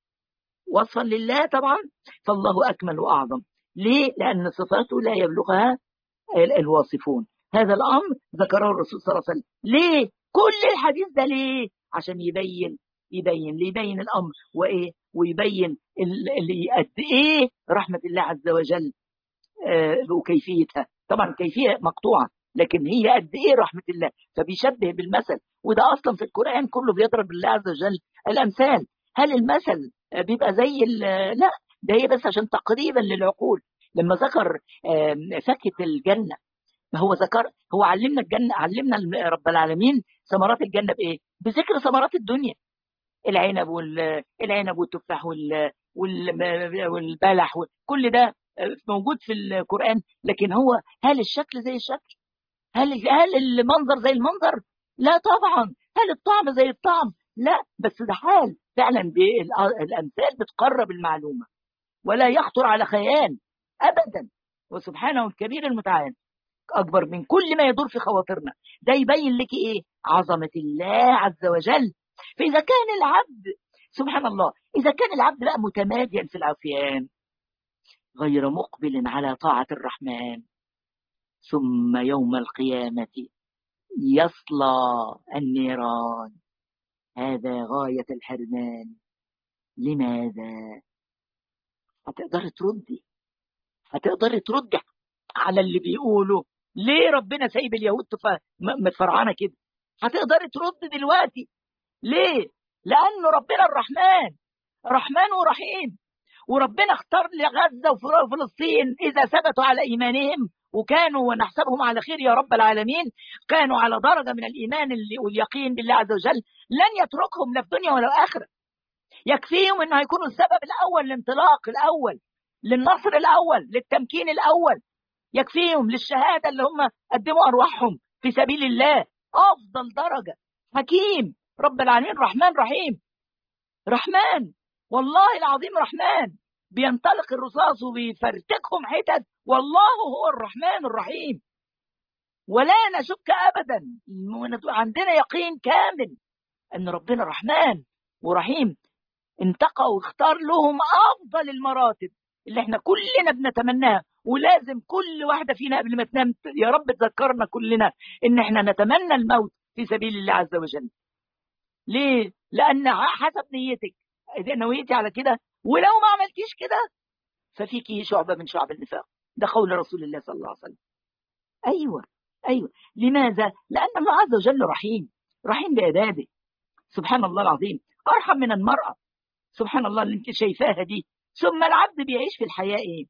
وصفا لله طبعا فالله اكمل واعظم ليه لان صفاته لا يبلغها ال- الواصفون هذا الامر ذكره الرسول صلى الله عليه وسلم ليه كل الحديث ده ليه عشان يبين يبين ليبين الامر وايه ويبين ال- اللي قد ايه رحمه الله عز وجل آه، وكيفيتها طبعا كيفيه مقطوعه لكن هي قد ايه رحمه الله فبيشبه بالمثل وده اصلا في القران كله بيضرب الله عز وجل الامثال هل المثل آه، بيبقى زي ال- لا ده هي بس عشان تقريبا للعقول لما ذكر آم، فاكهه الجنه ما هو ذكر هو علمنا الجنه علمنا رب العالمين ثمرات الجنه بايه؟ بذكر ثمرات الدنيا العنب وال العنب والتفاح وال وال- والبلح كل ده موجود في القرآن لكن هو هل الشكل زي الشكل؟ هل هل المنظر زي المنظر؟ لا طبعا هل الطعم زي الطعم لا بس ده حال فعلا دي الامثال بتقرب المعلومه ولا يخطر على خيال ابدا وسبحانه الكبير المتعال اكبر من كل ما يدور في خواطرنا ده يبين لك ايه عظمه الله عز وجل فاذا كان العبد سبحان الله اذا كان العبد بقى متماديا في العصيان غير مقبل على طاعه الرحمن ثم يوم القيامه يصلى النيران هذا غايه الحرمان لماذا هتقدري تردي هتقدري تردي على اللي بيقولوا ليه ربنا سايب اليهود متفرعانه كده هتقدري ترد دلوقتي ليه لانه ربنا الرحمن رحمن ورحيم وربنا اختار لغزه وفلسطين اذا ثبتوا على ايمانهم وكانوا ونحسبهم على خير يا رب العالمين كانوا على درجه من الايمان واليقين بالله عز وجل لن يتركهم لا في دنيا ولا اخره يكفيهم انه هيكونوا السبب الاول للانطلاق الاول للنصر الاول للتمكين الاول يكفيهم للشهاده اللي هم قدموا ارواحهم في سبيل الله افضل درجه حكيم رب العالمين رحمن رحيم رحمن والله العظيم رحمن بينطلق الرصاص وبيفرتكهم حتت والله هو الرحمن الرحيم ولا نشك ابدا عندنا يقين كامل ان ربنا رحمن ورحيم انتقى واختار لهم افضل المراتب اللي احنا كلنا بنتمناها ولازم كل واحده فينا قبل ما تنام يا رب تذكرنا كلنا ان احنا نتمنى الموت في سبيل الله عز وجل ليه لان حسب نيتك اذا نويتي على كده ولو ما عملتيش كده ففيكي شعبه من شعب النفاق ده قول رسول الله صلى الله عليه وسلم ايوه ايوه لماذا لان الله عز وجل رحيم رحيم بعباده سبحان الله العظيم ارحم من المراه سبحان الله اللي انت شايفاها دي ثم العبد بيعيش في الحياه ايه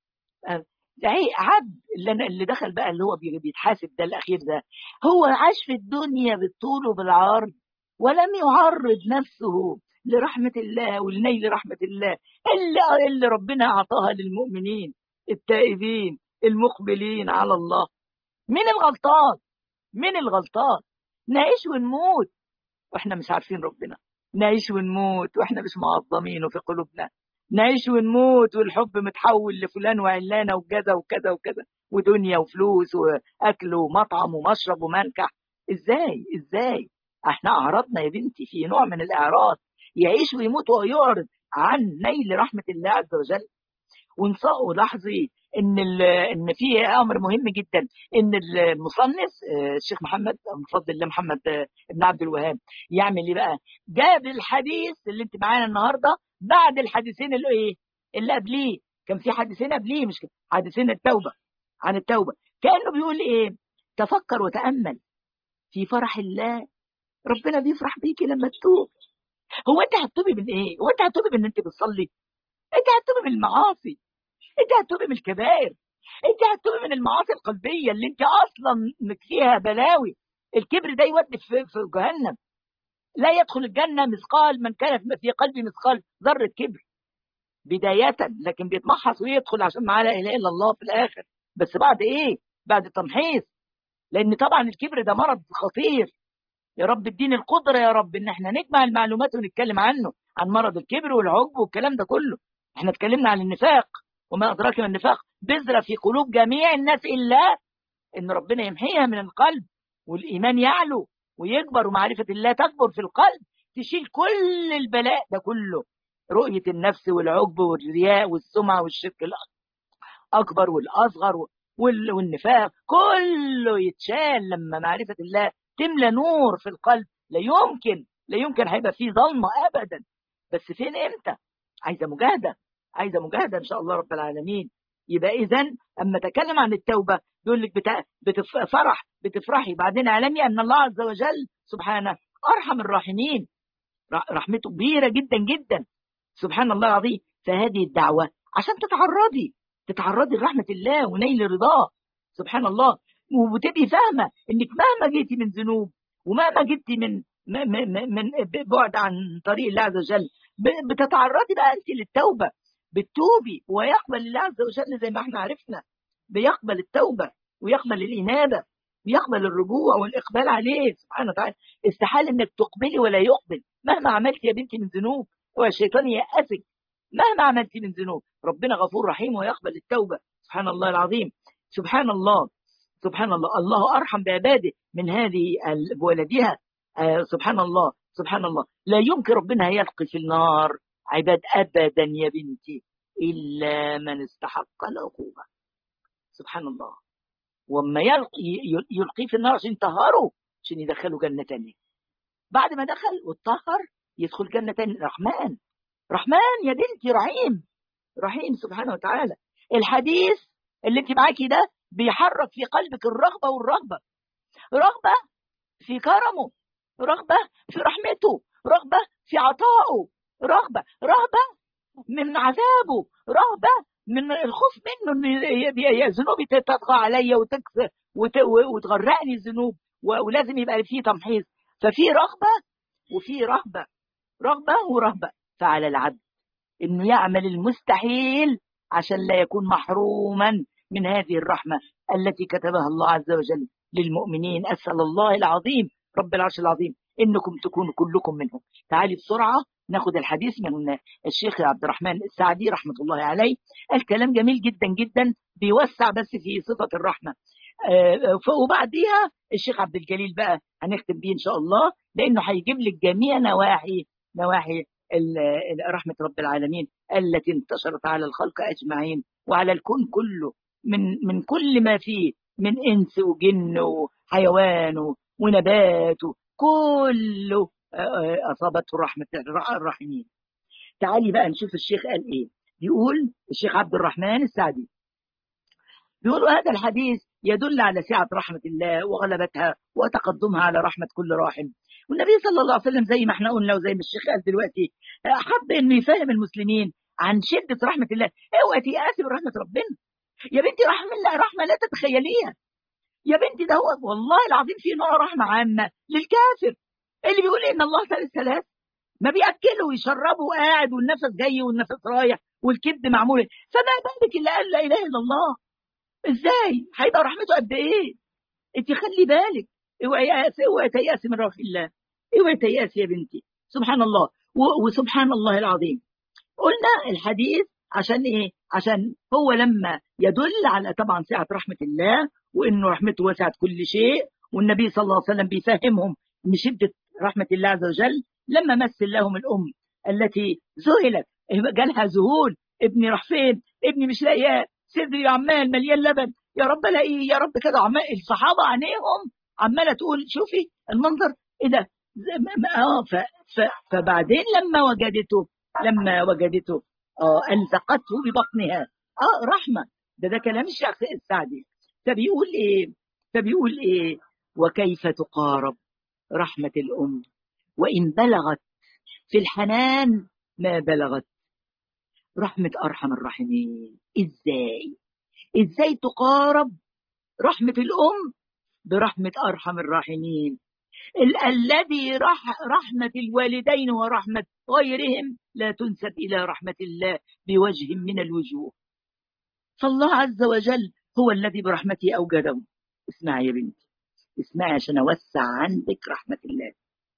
يعني عبد اللي, اللي دخل بقى اللي هو بيتحاسب ده الاخير ده هو عاش في الدنيا بالطول وبالعرض ولم يعرض نفسه لرحمة الله ولنيل رحمة الله اللي, اللي ربنا أعطاها للمؤمنين التائبين المقبلين على الله من الغلطات من الغلطات نعيش ونموت واحنا مش عارفين ربنا نعيش ونموت واحنا مش معظمينه في قلوبنا نعيش ونموت والحب متحول لفلان وعلانه وكذا وكذا وكذا ودنيا وفلوس واكل ومطعم ومشرب ومنكح ازاي ازاي احنا اعرضنا يا بنتي في نوع من الاعراض يعيش ويموت ويعرض عن نيل رحمه الله عز وجل ونسقوا لاحظي ان ان في امر مهم جدا ان المصنف الشيخ محمد من فضل الله محمد بن عبد الوهاب يعمل ايه بقى؟ جاب الحديث اللي انت معانا النهارده بعد الحديثين اللي ايه؟ اللي قبليه كان في حديثين قبليه مش كده حديثين التوبه عن التوبه كانه بيقول ايه؟ تفكر وتامل في فرح الله ربنا بيفرح بيكي لما تتوب هو انت هتتوبي من ايه؟ هو انت هتتوبي من ان انت بتصلي؟ انت هتتوبي من المعاصي انت هتتوبي من الكبائر انت هتتوبي من المعاصي القلبيه اللي انت اصلا فيها بلاوي الكبر ده يودي في, في جهنم لا يدخل الجنه مثقال من كان في قلبه مثقال ذره كبر بدايه لكن بيتمحص ويدخل عشان معاه لا اله الا الله في الاخر بس بعد ايه؟ بعد التمحيص لان طبعا الكبر ده مرض خطير يا رب اديني القدره يا رب ان احنا نجمع المعلومات ونتكلم عنه عن مرض الكبر والعجب والكلام ده كله احنا اتكلمنا عن النفاق وما أدراك ما النفاق بذرة في قلوب جميع الناس إلا إن ربنا يمحيها من القلب والإيمان يعلو ويكبر ومعرفة الله تكبر في القلب تشيل كل البلاء ده كله رؤية النفس والعجب والرياء والسمعة والشرك الأكبر والأصغر والنفاق كله يتشال لما معرفة الله تملى نور في القلب لا يمكن لا يمكن هيبقى فيه ظلمة أبدا بس فين إمتى عايزة مجاهدة عايزه مجاهده ان شاء الله رب العالمين يبقى اذا اما تكلم عن التوبه بيقول لك بتا... بتفرح بتفرحي بعدين اعلمي ان الله عز وجل سبحانه ارحم الراحمين رحمته كبيره جدا جدا سبحان الله العظيم فهذه الدعوه عشان تتعرضي تتعرضي لرحمه الله ونيل رضاه سبحان الله وتبقي فاهمه انك مهما جيتي من ذنوب ومهما جيتي من من من بعد عن طريق الله عز وجل بتتعرضي بقى انت للتوبه بتتوبي ويقبل الله عز وجل زي ما احنا عرفنا بيقبل التوبة ويقبل الإنابة بيقبل الرجوع والإقبال عليه سبحانه وتعالى استحال إنك تقبلي ولا يقبل مهما عملت يا بنتي من ذنوب هو الشيطان يأسك مهما عملت من ذنوب ربنا غفور رحيم ويقبل التوبة سبحان الله العظيم سبحان الله سبحان الله الله أرحم بعباده من هذه بولدها آه سبحان الله سبحان الله لا يمكن ربنا يلقي في النار عباد أبدا يا بنتي إلا من استحق العقوبة سبحان الله وما يلقي يلقيه في النار عشان يطهره عشان يدخله جنة تانية بعد ما دخل واتطهر يدخل جنة تانية رحمن رحمن يا بنتي رحيم رحيم سبحانه وتعالى الحديث اللي انت معاكي ده بيحرك في قلبك الرغبة والرغبة رغبة في كرمه رغبة في رحمته رغبة في عطائه رغبة رغبة من عذابه رغبة من الخوف منه ان ذنوبي تطغى عليا وتكسر وتغرقني الذنوب ولازم يبقى فيه تمحيص ففي رغبة وفي رهبة رغبة ورهبة فعلى العبد انه يعمل المستحيل عشان لا يكون محروما من هذه الرحمة التي كتبها الله عز وجل للمؤمنين أسأل الله العظيم رب العرش العظيم إنكم تكونوا كلكم منهم تعالي بسرعة ناخد الحديث من الشيخ عبد الرحمن السعدي رحمة الله عليه الكلام جميل جدا جدا بيوسع بس في صفة الرحمة وبعديها الشيخ عبد الجليل بقى هنختم بيه إن شاء الله لأنه هيجيب لك جميع نواحي نواحي رحمة رب العالمين التي انتشرت على الخلق أجمعين وعلى الكون كله من من كل ما فيه من إنس وجن وحيوان ونبات كله أصابته رحمة الراحمين تعالي بقى نشوف الشيخ قال إيه بيقول الشيخ عبد الرحمن السعدي بيقول هذا الحديث يدل على سعة رحمة الله وغلبتها وتقدمها على رحمة كل راحم والنبي صلى الله عليه وسلم زي ما احنا قلنا وزي ما الشيخ قال دلوقتي حب انه يفهم المسلمين عن شدة رحمة الله اوعي تيأسي برحمة ربنا يا بنتي رحمة الله رحمة لا تتخيليها يا بنتي ده هو والله العظيم في نوع رحمة عامة للكافر اللي بيقول ان الله ثالث ثلاث ما بياكله ويشربه قاعد والنفس جاي والنفس رايح والكبد معمول فما بالك اللي قال لا اله الا الله ازاي هيبقى رحمته قد ايه انت خلي بالك اوعي يأس اوعي تيأسي من رحمة الله اوعي تيأسي يا بنتي سبحان الله وسبحان الله العظيم قلنا الحديث عشان ايه عشان هو لما يدل على طبعا سعة رحمة الله وانه رحمته وسعت كل شيء والنبي صلى الله عليه وسلم بيفهمهم من شدة رحمة الله عز وجل لما مثل لهم الأم التي ذهلت جالها ذهول ابني راح فين ابني مش لاقياه صدري عمال مليان لبن يا رب الاقيه يا رب كده عمال الصحابة عينيهم عمالة تقول شوفي المنظر ايه ده اه ف... ف... فبعدين لما وجدته لما وجدته اه التقته ببطنها اه رحمة ده ده كلام الشيخ السعدي فبيقول ايه فبيقول ايه وكيف تقارب رحمة الأم وإن بلغت في الحنان ما بلغت رحمة أرحم الراحمين إزاي إزاي تقارب رحمة الأم برحمة أرحم الراحمين ال الذي رح رحمة الوالدين ورحمة غيرهم لا تنسب إلى رحمة الله بوجه من الوجوه فالله عز وجل هو الذي برحمته أوجدهم اسمعي يا بنتي اسمعي عشان أوسع عندك رحمة الله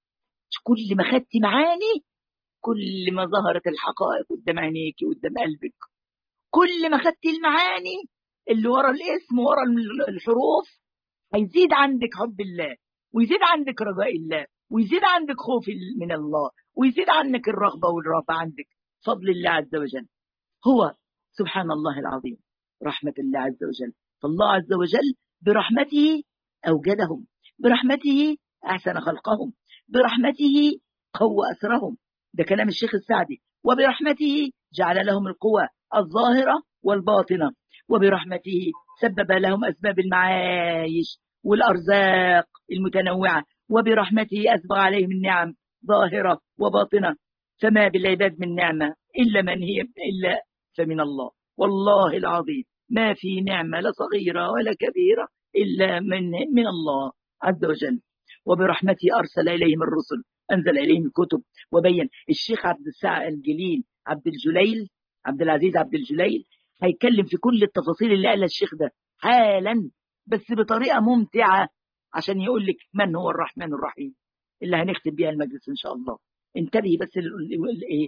كل ما خدتي معاني كل ما ظهرت الحقائق قدام عينيكي قدام قلبك كل ما خدتي المعاني اللي ورا الاسم ورا الحروف هيزيد عندك حب الله ويزيد عندك رجاء الله ويزيد عندك خوف من الله ويزيد عنك الرغبة والرهبة عندك فضل الله عز وجل هو سبحان الله العظيم رحمة الله عز وجل فالله عز وجل برحمته أوجدهم برحمته أحسن خلقهم برحمته قوى أسرهم ده كلام الشيخ السعدي وبرحمته جعل لهم القوى الظاهرة والباطنة وبرحمته سبب لهم أسباب المعايش والأرزاق المتنوعة وبرحمته أسبغ عليهم النعم ظاهرة وباطنة فما بالعباد من نعمة إلا من هي إلا فمن الله والله العظيم ما في نعمة لا صغيرة ولا كبيرة إلا من من الله عز وجل وبرحمته أرسل إليهم الرسل أنزل إليهم الكتب وبين الشيخ عبد الساعة الجليل عبد الجليل عبد العزيز عبد الجليل هيتكلم في كل التفاصيل اللي قالها الشيخ ده حالا بس بطريقة ممتعة عشان يقول لك من هو الرحمن الرحيم اللي هنختم بيها المجلس إن شاء الله انتبهي بس الايه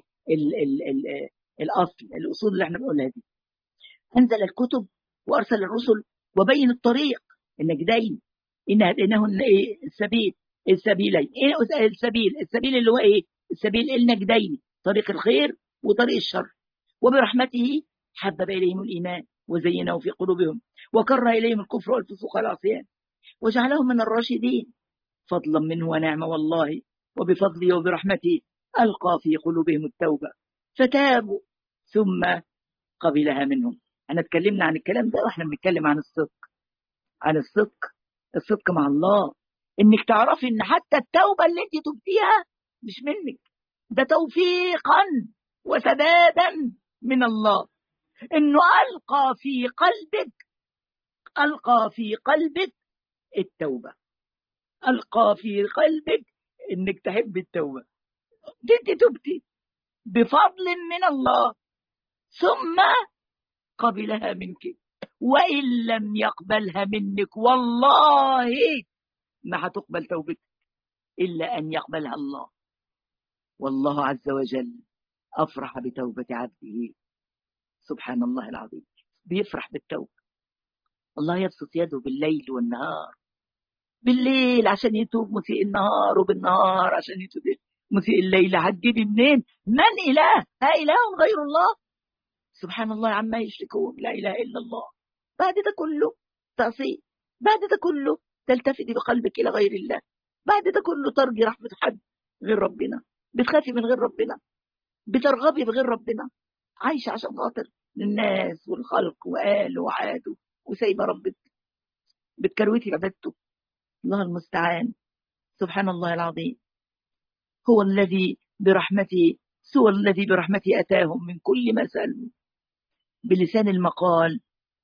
الأصل الأصول اللي احنا بنقولها دي أنزل الكتب وأرسل الرسل وبين الطريق النجدين إن هديناه إيه السبيل السبيلين إيه السبيل السبيل اللي هو إيه السبيل النجدين طريق الخير وطريق الشر وبرحمته حبب إليهم الإيمان وزينه في قلوبهم وكره إليهم الكفر والفسوق والعصيان وجعلهم من الراشدين فضلا منه ونعمة والله وبفضله وبرحمته ألقى في قلوبهم التوبة فتابوا ثم قبلها منهم احنا اتكلمنا عن الكلام ده واحنا بنتكلم عن الصدق عن الصدق الصدق مع الله انك تعرفي ان حتى التوبة اللي انت تبتيها مش منك ده توفيقا وسدادا من الله انه القى في قلبك القى في قلبك التوبة القى في قلبك انك تحب التوبة انت تبتي بفضل من الله ثم قبلها منك وإن لم يقبلها منك والله ما هتقبل توبتك إلا أن يقبلها الله والله عز وجل أفرح بتوبة عبده سبحان الله العظيم بيفرح بالتوبة الله يبسط يده بالليل والنهار بالليل عشان يتوب مسيء النهار وبالنهار عشان يتوب مسيء الليل هتجيبي منين من إله ها إله غير الله سبحان الله عما يشركون لا إله إلا الله بعد ده كله تعصي بعد ده كله تلتفتي بقلبك إلى غير الله بعد ده كله ترجي رحمة حد غير ربنا بتخافي من غير ربنا بترغبي بغير ربنا عايشة عشان خاطر الناس والخلق وقال وعادوا وسايبة ربك بتكروتي عبادته الله المستعان سبحان الله العظيم هو الذي برحمته سوى الذي برحمته أتاهم من كل ما سألوا بلسان المقال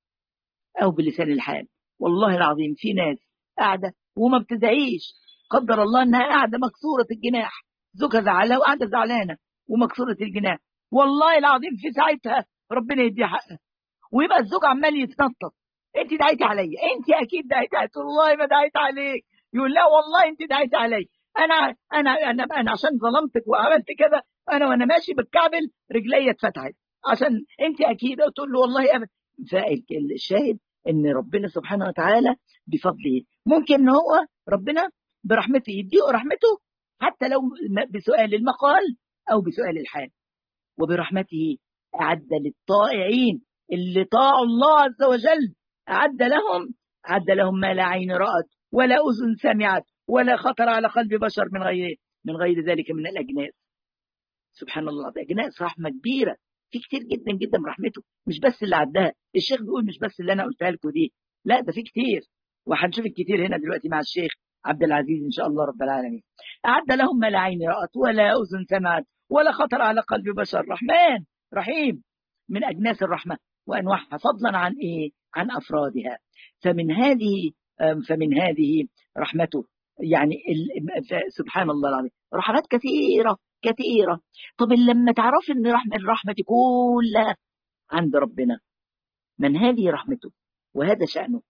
أو بلسان الحال والله العظيم في ناس قاعدة وما بتدعيش قدر الله انها قاعده مكسوره الجناح زوجها زعلها وقاعده زعلانه ومكسوره الجناح والله العظيم في ساعتها ربنا يديها حقها ويبقى الزوج عمال يتنطط انت دعيتي عليا انت اكيد دعيتي عليا والله ما دعيت عليك يقول لا والله انت دعيتي عليا انا انا انا انا عشان ظلمتك وعملت كده انا وانا ماشي بالكعبل رجلي اتفتحت عشان انت اكيد تقول له والله ابدا فالشاهد ان ربنا سبحانه وتعالى بفضله ممكن ان هو ربنا برحمته يديه رحمته حتى لو بسؤال المقال او بسؤال الحال وبرحمته اعد للطائعين اللي طاعوا الله عز وجل اعد لهم اعد لهم ما لا عين رأت ولا اذن سمعت ولا خطر على قلب بشر من غير من غير ذلك من الاجناس سبحان الله اجناس رحمه كبيره في كتير جدا جدا برحمته مش بس اللي عدها الشيخ بيقول مش بس اللي انا قلتها لكم دي لا ده في كتير وهنشوف الكتير هنا دلوقتي مع الشيخ عبد العزيز ان شاء الله رب العالمين اعد لهم ما لا عين رات ولا اذن سمعت ولا خطر على قلب بشر رحمن رحيم من اجناس الرحمه وانواعها فضلا عن ايه عن افرادها فمن هذه فمن هذه رحمته يعني سبحان الله العظيم رحمات كثيره كثيرة طب لما تعرفي ان رحمة الرحمة دي كلها عند ربنا من هذه رحمته وهذا شأنه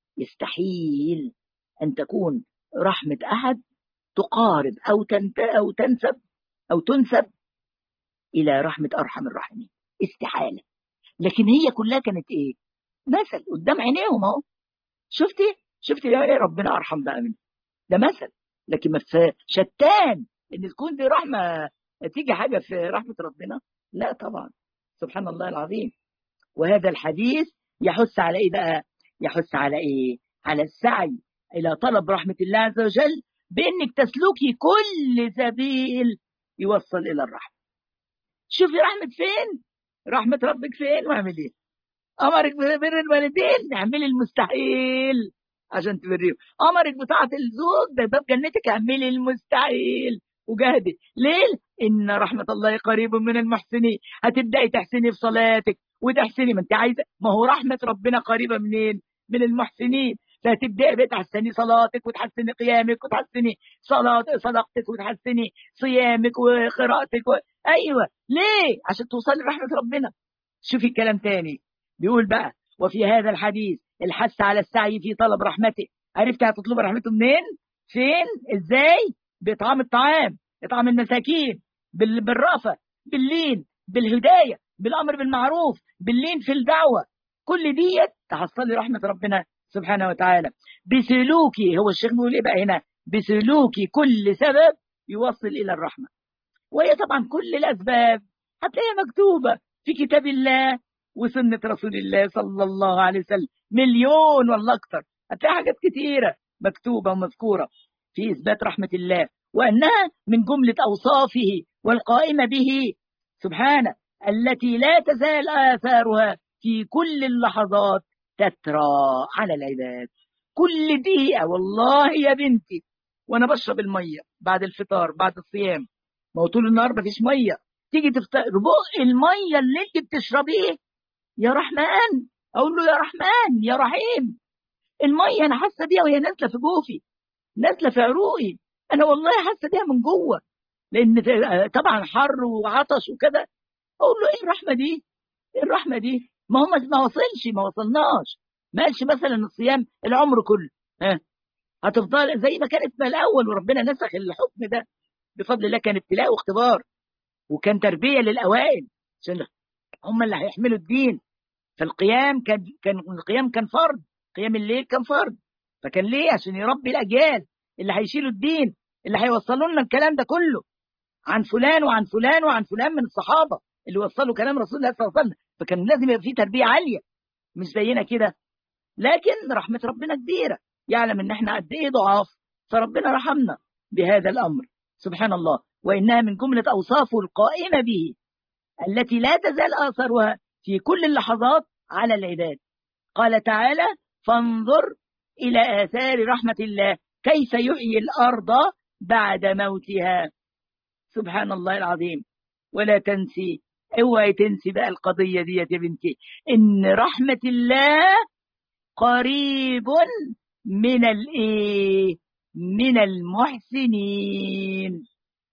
يستحيل أن تكون رحمة أحد تقارب أو تنت أو تنسب أو تنسب إلى رحمة أرحم الراحمين استحالة لكن هي كلها كانت إيه؟ مثل قدام عينيهم أهو شفتي؟ شفتي يا ربنا أرحم بقى منه ده مثل لكن شتان ان تكون دي رحمه تيجي حاجه في رحمه ربنا لا طبعا سبحان الله العظيم وهذا الحديث يحث على ايه بقى يحث على ايه على السعي الى طلب رحمه الله عز وجل بانك تسلكي كل سبيل يوصل الى الرحمه شوفي رحمه فين رحمه ربك فين واعمل ايه امرك ببر الوالدين اعملي المستحيل عشان تبريهم امرك بطاعه الزوج ده باب جنتك اعملي المستحيل وجاهدي ليه ان رحمه الله قريب من المحسنين هتبداي تحسني في صلاتك وتحسني ما انت عايزه ما هو رحمه ربنا قريبه منين من المحسنين فهتبداي بقى تحسني صلاتك وتحسني قيامك وتحسني صلاة صدقتك وتحسني صيامك وقراءتك و... ايوه ليه عشان توصلي لرحمه ربنا شوفي الكلام تاني بيقول بقى وفي هذا الحديث الحث على السعي في طلب رحمته عرفت هتطلب رحمته منين فين ازاي باطعام الطعام اطعام المساكين بال- بالرأفة باللين بالهداية بالأمر بالمعروف باللين في الدعوة كل ديت تحصلي رحمة ربنا سبحانه وتعالى بسلوكي هو الشيخ بيقول ايه بقى هنا بسلوكي كل سبب يوصل إلى الرحمة وهي طبعا كل الأسباب هتلاقيها مكتوبة في كتاب الله وسنة رسول الله صلى الله عليه وسلم مليون ولا أكثر هتلاقي حاجات كتيرة مكتوبة ومذكورة في إثبات رحمة الله وأنها من جملة أوصافه والقائمة به سبحانه التي لا تزال آثارها في كل اللحظات تترى على العباد كل دقيقة والله يا بنتي وأنا بشرب المية بعد الفطار بعد الصيام ما هو طول النهار مفيش مية تيجي تفتح بق المية اللي انت بتشربيه يا رحمن أقول له يا رحمن يا رحيم المية أنا حاسة بيها وهي نازلة في جوفي نازلة في عروقي أنا والله حاسة بيها من جوه لأن في- طبعا حر وعطش وكده أقول له إيه الرحمة دي؟ إيه الرحمة دي؟ ما هو ما ما وصلش ما وصلناش ما قالش مثلا الصيام العمر كله ها هتفضل زي ما كانت من الأول وربنا نسخ الحكم ده بفضل الله كان ابتلاء واختبار وكان تربية للأوائل عشان هم اللي هيحملوا الدين فالقيام كان كان القيام كان فرض قيام الليل كان فرض فكان ليه عشان يربي الأجيال اللي هيشيلوا الدين اللي هيوصلوا لنا الكلام ده كله عن فلان وعن فلان وعن فلان من الصحابة اللي وصلوا كلام رسول الله صلى الله عليه وسلم فكان لازم يبقى فيه تربية عالية مش زينا كده لكن رحمة ربنا كبيرة يعلم ان احنا قد ايه ضعاف فربنا رحمنا بهذا الامر سبحان الله وانها من جملة اوصافه القائمة به التي لا تزال اثرها في كل اللحظات على العباد قال تعالى فانظر الى اثار رحمة الله كيف يحيي الارض بعد موتها سبحان الله العظيم ولا تنسي اوعي تنسي بقى القضية دي يا بنتي ان رحمة الله قريب من الايه من المحسنين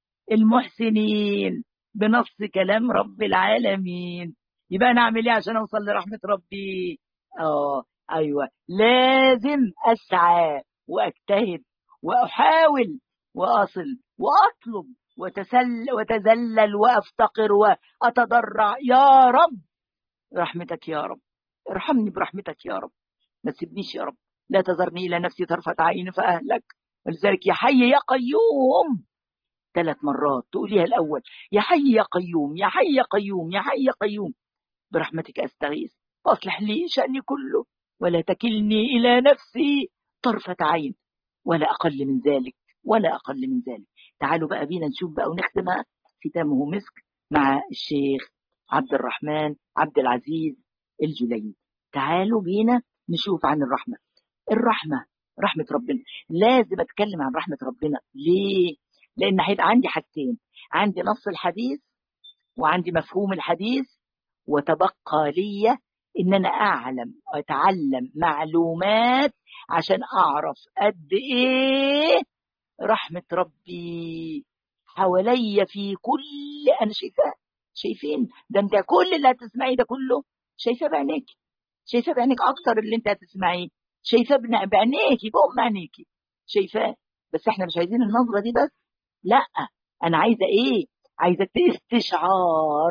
المحسنين بنص كلام رب العالمين يبقى انا اعمل ايه عشان اوصل لرحمة ربي اه ايوه لازم اسعى واجتهد واحاول واصل واطلب وتسل وتذلل وافتقر واتضرع يا رب رحمتك يا رب ارحمني برحمتك يا رب ما تسيبنيش يا رب لا تذرني الى نفسي طرفة عين فاهلك ولذلك يا حي يا قيوم ثلاث مرات تقوليها الاول يا حي يا قيوم يا حي يا قيوم يا حي يا قيوم برحمتك استغيث واصلح لي شاني كله ولا تكلني الى نفسي طرفة عين ولا اقل من ذلك ولا اقل من ذلك تعالوا بقى بينا نشوف بقى ونختم ختامه مسك مع الشيخ عبد الرحمن عبد العزيز الجليل تعالوا بينا نشوف عن الرحمة الرحمة رحمة ربنا لازم أتكلم عن رحمة ربنا ليه؟ لأن هيبقى عندي حاجتين عندي نص الحديث وعندي مفهوم الحديث وتبقى لي إن أنا أعلم وأتعلم معلومات عشان أعرف قد إيه رحمة ربي حواليا في كل أنا شايفاه شايفين ده أنت كل اللي هتسمعيه ده كله شايفاه بعينيك شايفاه بعينيك أكتر اللي أنت هتسمعيه شايفاه بعينيكي بأم عينيكي شايفاه بس احنا مش عايزين النظرة دي بس لا أنا عايزة إيه عايزة استشعار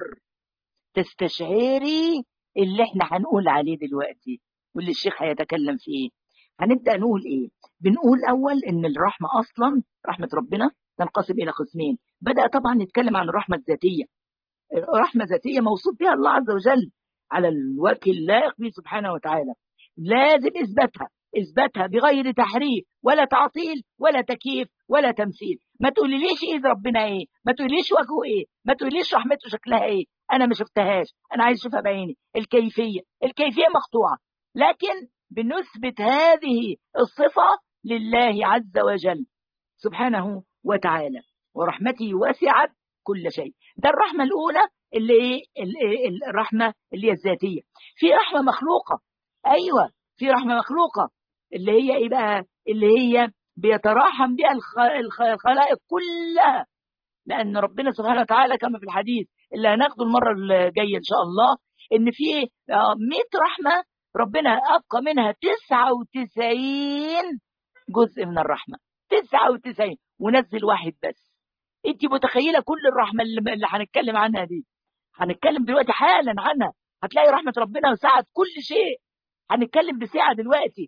تستشعري اللي احنا هنقول عليه دلوقتي واللي الشيخ هيتكلم فيه هنبدأ نقول ايه بنقول اول ان الرحمة اصلا رحمة ربنا تنقسم الى قسمين بدأ طبعا نتكلم عن الرحمة الذاتية رحمة ذاتية موصوف بها الله عز وجل على الوجه اللائق به سبحانه وتعالى لازم اثباتها اثباتها بغير تحريف ولا تعطيل ولا تكييف ولا تمثيل ما تقوليليش ايد ربنا ايه ما تقوليش وجهه ايه ما تقوليش رحمته شكلها ايه انا ما شفتهاش انا عايز اشوفها بعيني الكيفيه الكيفيه مقطوعه لكن بنثبت هذه الصفه لله عز وجل سبحانه وتعالى ورحمته وسعت كل شيء ده الرحمه الاولى اللي ايه الرحمه اللي هي الذاتيه في رحمه مخلوقه ايوه في رحمه مخلوقه اللي هي ايه بقى اللي هي بيتراحم بها الخلائق كلها لان ربنا سبحانه وتعالى كما في الحديث اللي هناخده المره الجايه ان شاء الله ان في 100 رحمه ربنا أبقى منها 99 جزء من الرحمة 99 ونزل واحد بس انت متخيلة كل الرحمة اللي, اللي هنتكلم عنها دي هنتكلم دلوقتي حالا عنها هتلاقي رحمة ربنا وسعت كل شيء هنتكلم بسعة دلوقتي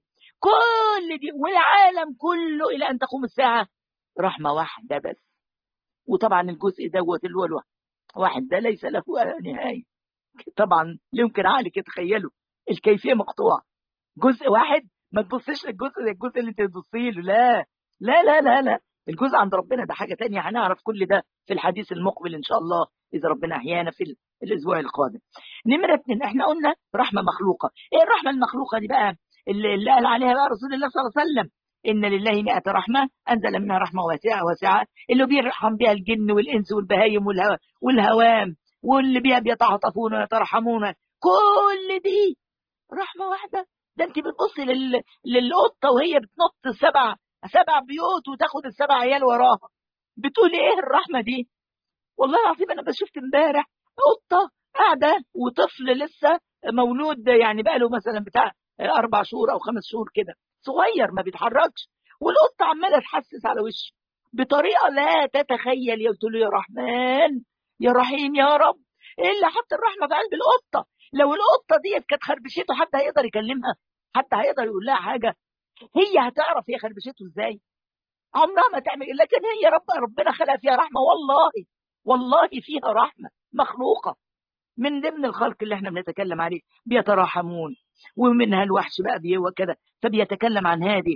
كل دي والعالم كله إلى أن تقوم الساعة رحمة واحدة بس وطبعا الجزء دوت اللي هو واحد ده ليس له نهاية طبعا يمكن عقلك يتخيله الكيفية مقطوعة جزء واحد ما تبصيش للجزء ده الجزء اللي انت تبصي له لا لا لا لا لا الجزء عند ربنا ده حاجة تانية هنعرف كل ده في الحديث المقبل إن شاء الله إذا ربنا أحيانا في الأسبوع القادم نمرة اتنين احنا قلنا رحمة مخلوقة إيه الرحمة المخلوقة دي بقى اللي, اللي قال عليها بقى رسول الله صلى الله عليه وسلم إن لله مئة رحمة أنزل منها رحمة واسعة واسعة اللي بيرحم بها الجن والإنس والبهايم والهو والهوام واللي بيها بيتعاطفون ويترحمون كل دي رحمة واحدة ده انت بتبصي لل... للقطة وهي بتنط سبع سبع بيوت وتاخد السبع عيال وراها بتقولي ايه الرحمة دي والله العظيم انا شفت امبارح قطة قاعدة وطفل لسه مولود يعني بقى له مثلا بتاع اربع شهور او خمس شهور كده صغير ما بيتحركش والقطة عمالة تحسس على وشه بطريقة لا تتخيل قلت له يا رحمن يا رحيم يا رب ايه اللي حط الرحمة في قلب القطة لو القطة ديت كانت خربشته حد هيقدر يكلمها حتى هيقدر يقول لها حاجة هي هتعرف هي خربشته ازاي عمرها ما تعمل لكن هي رب ربنا خلق فيها رحمة والله والله فيها رحمة مخلوقة من ضمن الخلق اللي احنا بنتكلم عليه بيتراحمون ومنها الوحش بقى بيه وكذا فبيتكلم عن هذه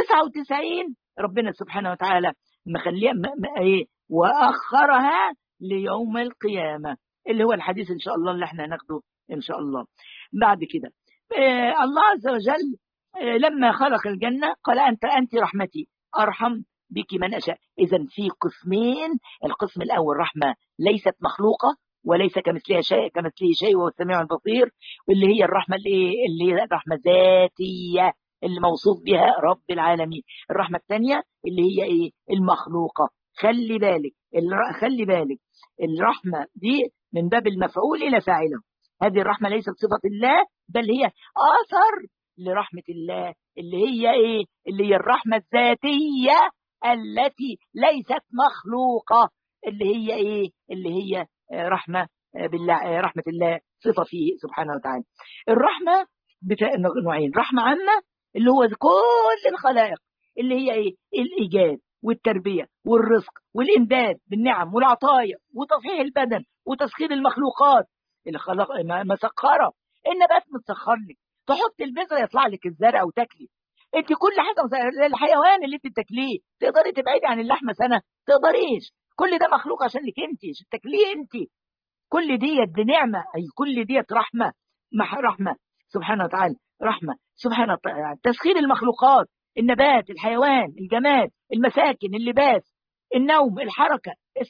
99 ربنا سبحانه وتعالى مخليها ايه واخرها ليوم القيامه اللي هو الحديث ان شاء الله اللي احنا هناخده ان شاء الله بعد كده آه الله عز وجل آه لما خلق الجنه قال انت انت رحمتي ارحم بك من اشاء اذا في قسمين القسم الاول رحمه ليست مخلوقه وليس كمثلها شيء كمثله شيء وهو السميع البصير واللي هي الرحمه اللي اللي هي رحمه ذاتيه اللي موصوف بها رب العالمين الرحمه الثانيه اللي هي ايه المخلوقه خلي بالك خلي بالك الرحمه دي من باب المفعول الى فاعله هذه الرحمه ليست صفه الله بل هي اثر لرحمه الله اللي هي ايه اللي هي الرحمه الذاتيه التي ليست مخلوقه اللي هي ايه اللي هي رحمه بالله رحمه الله صفه فيه سبحانه وتعالى الرحمه نوعين رحمه عامه اللي هو كل الخلائق اللي هي ايه الايجاد والتربيه والرزق والامداد بالنعم والعطايا وتصحيح البدن وتسخير المخلوقات اللي خلق مسخره النبات متسخر لك تحط البذره يطلع لك الزرع وتاكلي انت كل حاجه الحيوان اللي انت بتاكليه تقدري تبعدي عن اللحمه سنه تقدريش كل ده مخلوق عشان لك انت تاكليه انت كل ديت دي نعمه اي كل ديت رحمه مع رحمه سبحانه وتعالى رحمه سبحانه وتعالى تسخير المخلوقات النبات الحيوان الجماد المساكن اللباس النوم الحركه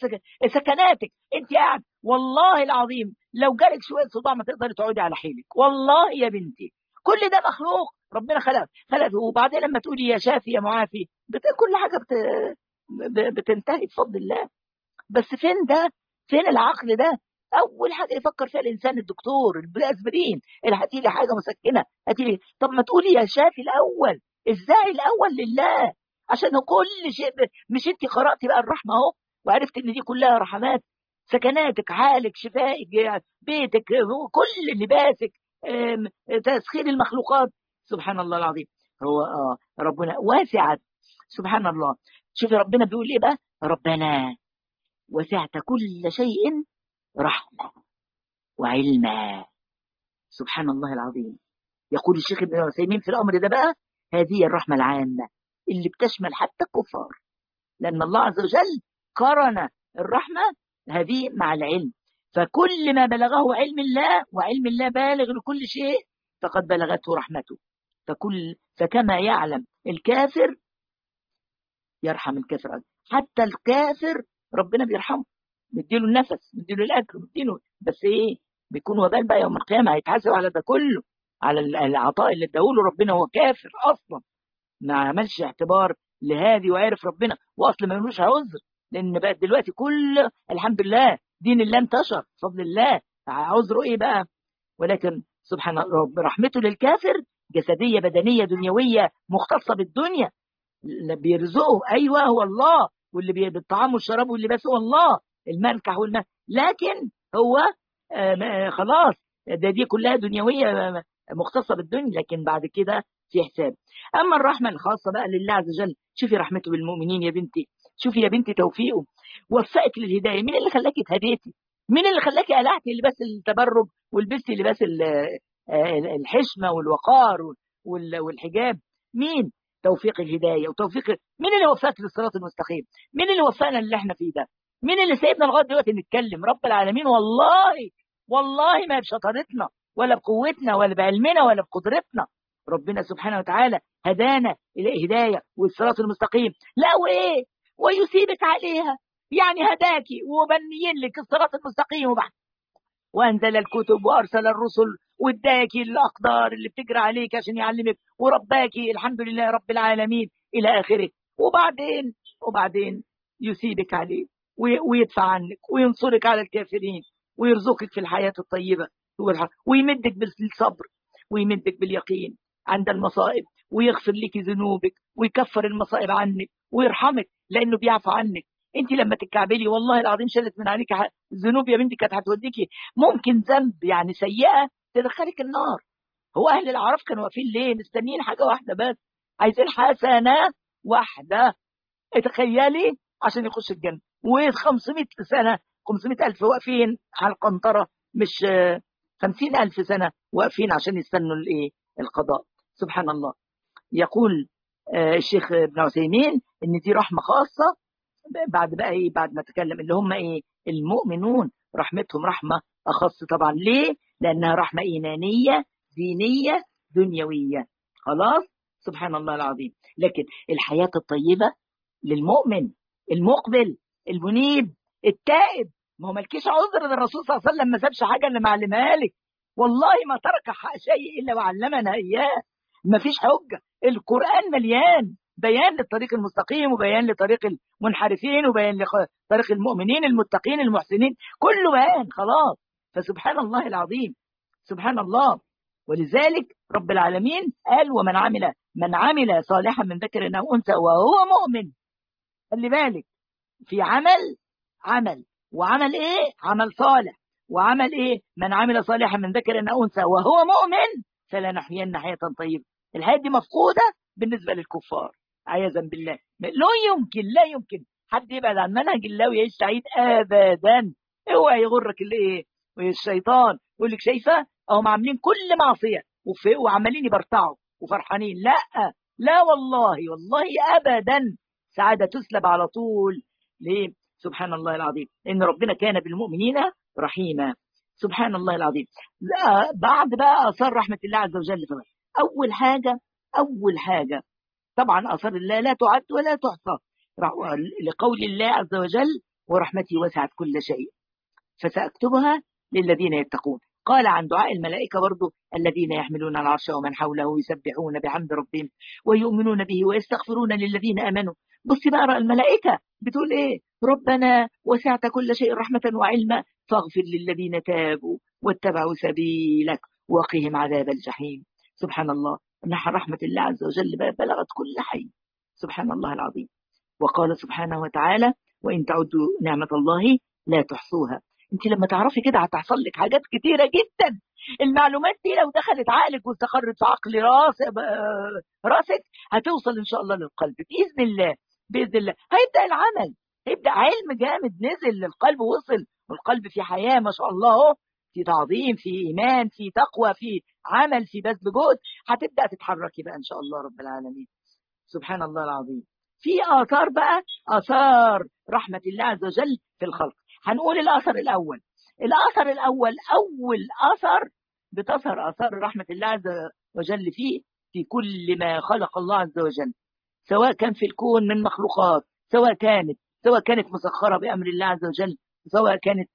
سكناتك انت قاعد والله العظيم لو جالك شويه صداع ما تقدري تقعدي على حيلك والله يا بنتي كل ده مخلوق ربنا خلق خلق وبعدين لما تقولي يا شافي يا معافي كل حاجه بت... بتنتهي بفضل الله بس فين ده فين العقل ده اول حاجه يفكر فيها الانسان الدكتور الاسبرين اللي هاتي لي حاجه مسكنه هاتي لي طب ما تقولي يا شافي الاول ازاي الاول لله عشان كل شيء مش انت قراتي بقى الرحمه اهو وعرفت ان دي كلها رحمات سكناتك حالك شفائك بيتك كل لباسك تسخير المخلوقات سبحان الله العظيم هو آه ربنا واسعت سبحان الله شوفي ربنا بيقول ايه بقى ربنا وسعت كل شيء رحمة وعلما سبحان الله العظيم يقول الشيخ ابن عثيمين في الأمر ده بقى هذه الرحمة العامة اللي بتشمل حتى الكفار لأن الله عز وجل قرن الرحمة هذه مع العلم فكل ما بلغه علم الله وعلم الله بالغ لكل شيء فقد بلغته رحمته فكل فكما يعلم الكافر يرحم الكافر حتى الكافر ربنا بيرحمه مديله النفس مديله الاكل مديله بس ايه بيكون وبال بقى يوم القيامه هيتحاسب على ده كله على العطاء اللي اداهوله ربنا هو كافر اصلا ما عملش اعتبار لهذه وعرف ربنا واصلا ما ملوش عذر لان بقى دلوقتي كل الحمد لله دين الله انتشر بفضل الله عذره ايه بقى ولكن سبحان رب رحمته للكافر جسدية بدنية دنيوية مختصة بالدنيا اللي بيرزقه أيوة هو الله واللي بي- بالطعام والشراب واللباس هو الله المنكح والماء لكن هو آه، ما- خلاص ده دي كلها دنيوية آه، مختصة بالدنيا لكن بعد كده في حساب أما الرحمة الخاصة بقى لله عز وجل شوفي رحمته بالمؤمنين يا بنتي شوفي يا بنتي توفيقه وفقك للهداية مين اللي خلاكي اتهديتي مين اللي خلاكي قلعتي لباس التبرج ولبستي لباس ال- آه، الحشمة والوقار وال- والحجاب مين توفيق الهداية وتوفيق مين اللي وفقك للصراط المستقيم مين اللي وفقنا اللي احنا فيه ده مين اللي سايبنا لغايه دلوقتي نتكلم رب العالمين والله والله ما بشطارتنا ولا بقوتنا ولا بعلمنا ولا بقدرتنا ربنا سبحانه وتعالى هدانا الى هدايه والصراط المستقيم لا وايه ويثيبك عليها يعني هداكي وبنين لك الصراط المستقيم وبعد وانزل الكتب وارسل الرسل واداكي الاقدار اللي بتجري عليك عشان يعلمك ورباكي الحمد لله رب العالمين الى اخره وبعدين وبعدين يثيبك عليه وي- ويدفع عنك وينصرك على الكافرين ويرزقك في الحياة الطيبة والح- ويمدك بالصبر ويمدك باليقين عند المصائب ويغفر لك ذنوبك ويكفر المصائب عنك ويرحمك لأنه بيعفو عنك انت لما تتكعبلي والله العظيم شلت من عليك ح- الذنوب يا بنتي كانت هتوديكي ممكن ذنب يعني سيئة تدخلك النار هو أهل العرف كانوا واقفين ليه مستنيين حاجة واحدة بس عايزين حسنة واحدة تخيلي عشان يخش الجنة و500 سنة 500 ألف واقفين على القنطرة مش آه، 50 ألف سنة واقفين عشان يستنوا الإيه القضاء سبحان الله يقول آه، الشيخ ابن عثيمين إن دي رحمة خاصة بعد بقى إيه بعد ما تكلم اللي هم إيه المؤمنون رحمتهم رحمة أخص طبعا ليه لأنها رحمة إيمانية دينية دنيوية خلاص سبحان الله العظيم لكن الحياة الطيبة للمؤمن المقبل المنيب التائب ما هو مالكيش عذر ده الرسول صلى الله عليه وسلم ما سابش حاجه الا معلمها لك والله ما ترك ح- شيء الا وعلمنا اياه ما فيش حجه القران مليان بيان للطريق المستقيم وبيان لطريق المنحرفين وبيان لطريق المؤمنين المتقين المحسنين كله بيان خلاص فسبحان الله العظيم سبحان الله ولذلك رب العالمين قال ومن عمل من عمل صالحا من ذكر او انثى وهو مؤمن خلي بالك في عمل عمل وعمل ايه عمل صالح وعمل ايه من عمل صالحا من ذكر او انثى وهو مؤمن فلنحيين حياه طيبه الحياه دي مفقوده بالنسبه للكفار عياذا بالله لا يمكن لا يمكن حد يبعد عن منهج الله ويعيش سعيد ابدا اوعى يغرك الايه والشيطان يقول لك شايفه هم عاملين كل معصيه وف- وعمالين يبرطعوا وفرحانين لا لا والله والله ابدا سعاده تسلب على طول ليه سبحان الله العظيم ان ربنا كان بالمؤمنين رحيما سبحان الله العظيم لا بعد بقى اثار رحمه الله عز وجل طبعا اول حاجه اول حاجه طبعا اثار الله لا تعد ولا تحصى رح- لقول الله عز وجل ورحمتي وسعت كل شيء فساكتبها للذين يتقون قال عن دعاء الملائكة برضو الذين يحملون العرش ومن حوله يسبحون بحمد ربهم ويؤمنون به ويستغفرون للذين آمنوا بصي بقى الملائكة بتقول إيه ربنا وسعت كل شيء رحمة وعلما فاغفر للذين تابوا واتبعوا سبيلك وقهم عذاب الجحيم سبحان الله نحن رحمة الله عز وجل بقى بلغت كل حي سبحان الله العظيم وقال سبحانه وتعالى وإن تعدوا نعمة الله لا تحصوها انت لما تعرفي كده هتحصل لك حاجات كتيرة جدا المعلومات دي لو دخلت عقلك واستقرت في عقل راس راسك هتوصل ان شاء الله للقلب باذن الله باذن الله هيبدا العمل هيبدا علم جامد نزل للقلب وصل والقلب في حياه ما شاء الله اهو في تعظيم في ايمان في تقوى في عمل في بذل جهد هتبدا تتحركي بقى ان شاء الله رب العالمين سبحان الله العظيم في اثار بقى اثار رحمه الله عز وجل في الخلق هنقول الاثر الاول الاثر الاول اول اثر بتظهر اثار رحمه الله عز وجل فيه في كل ما خلق الله عز وجل سواء كان في الكون من مخلوقات سواء كانت سواء كانت مسخره بامر الله عز وجل سواء كانت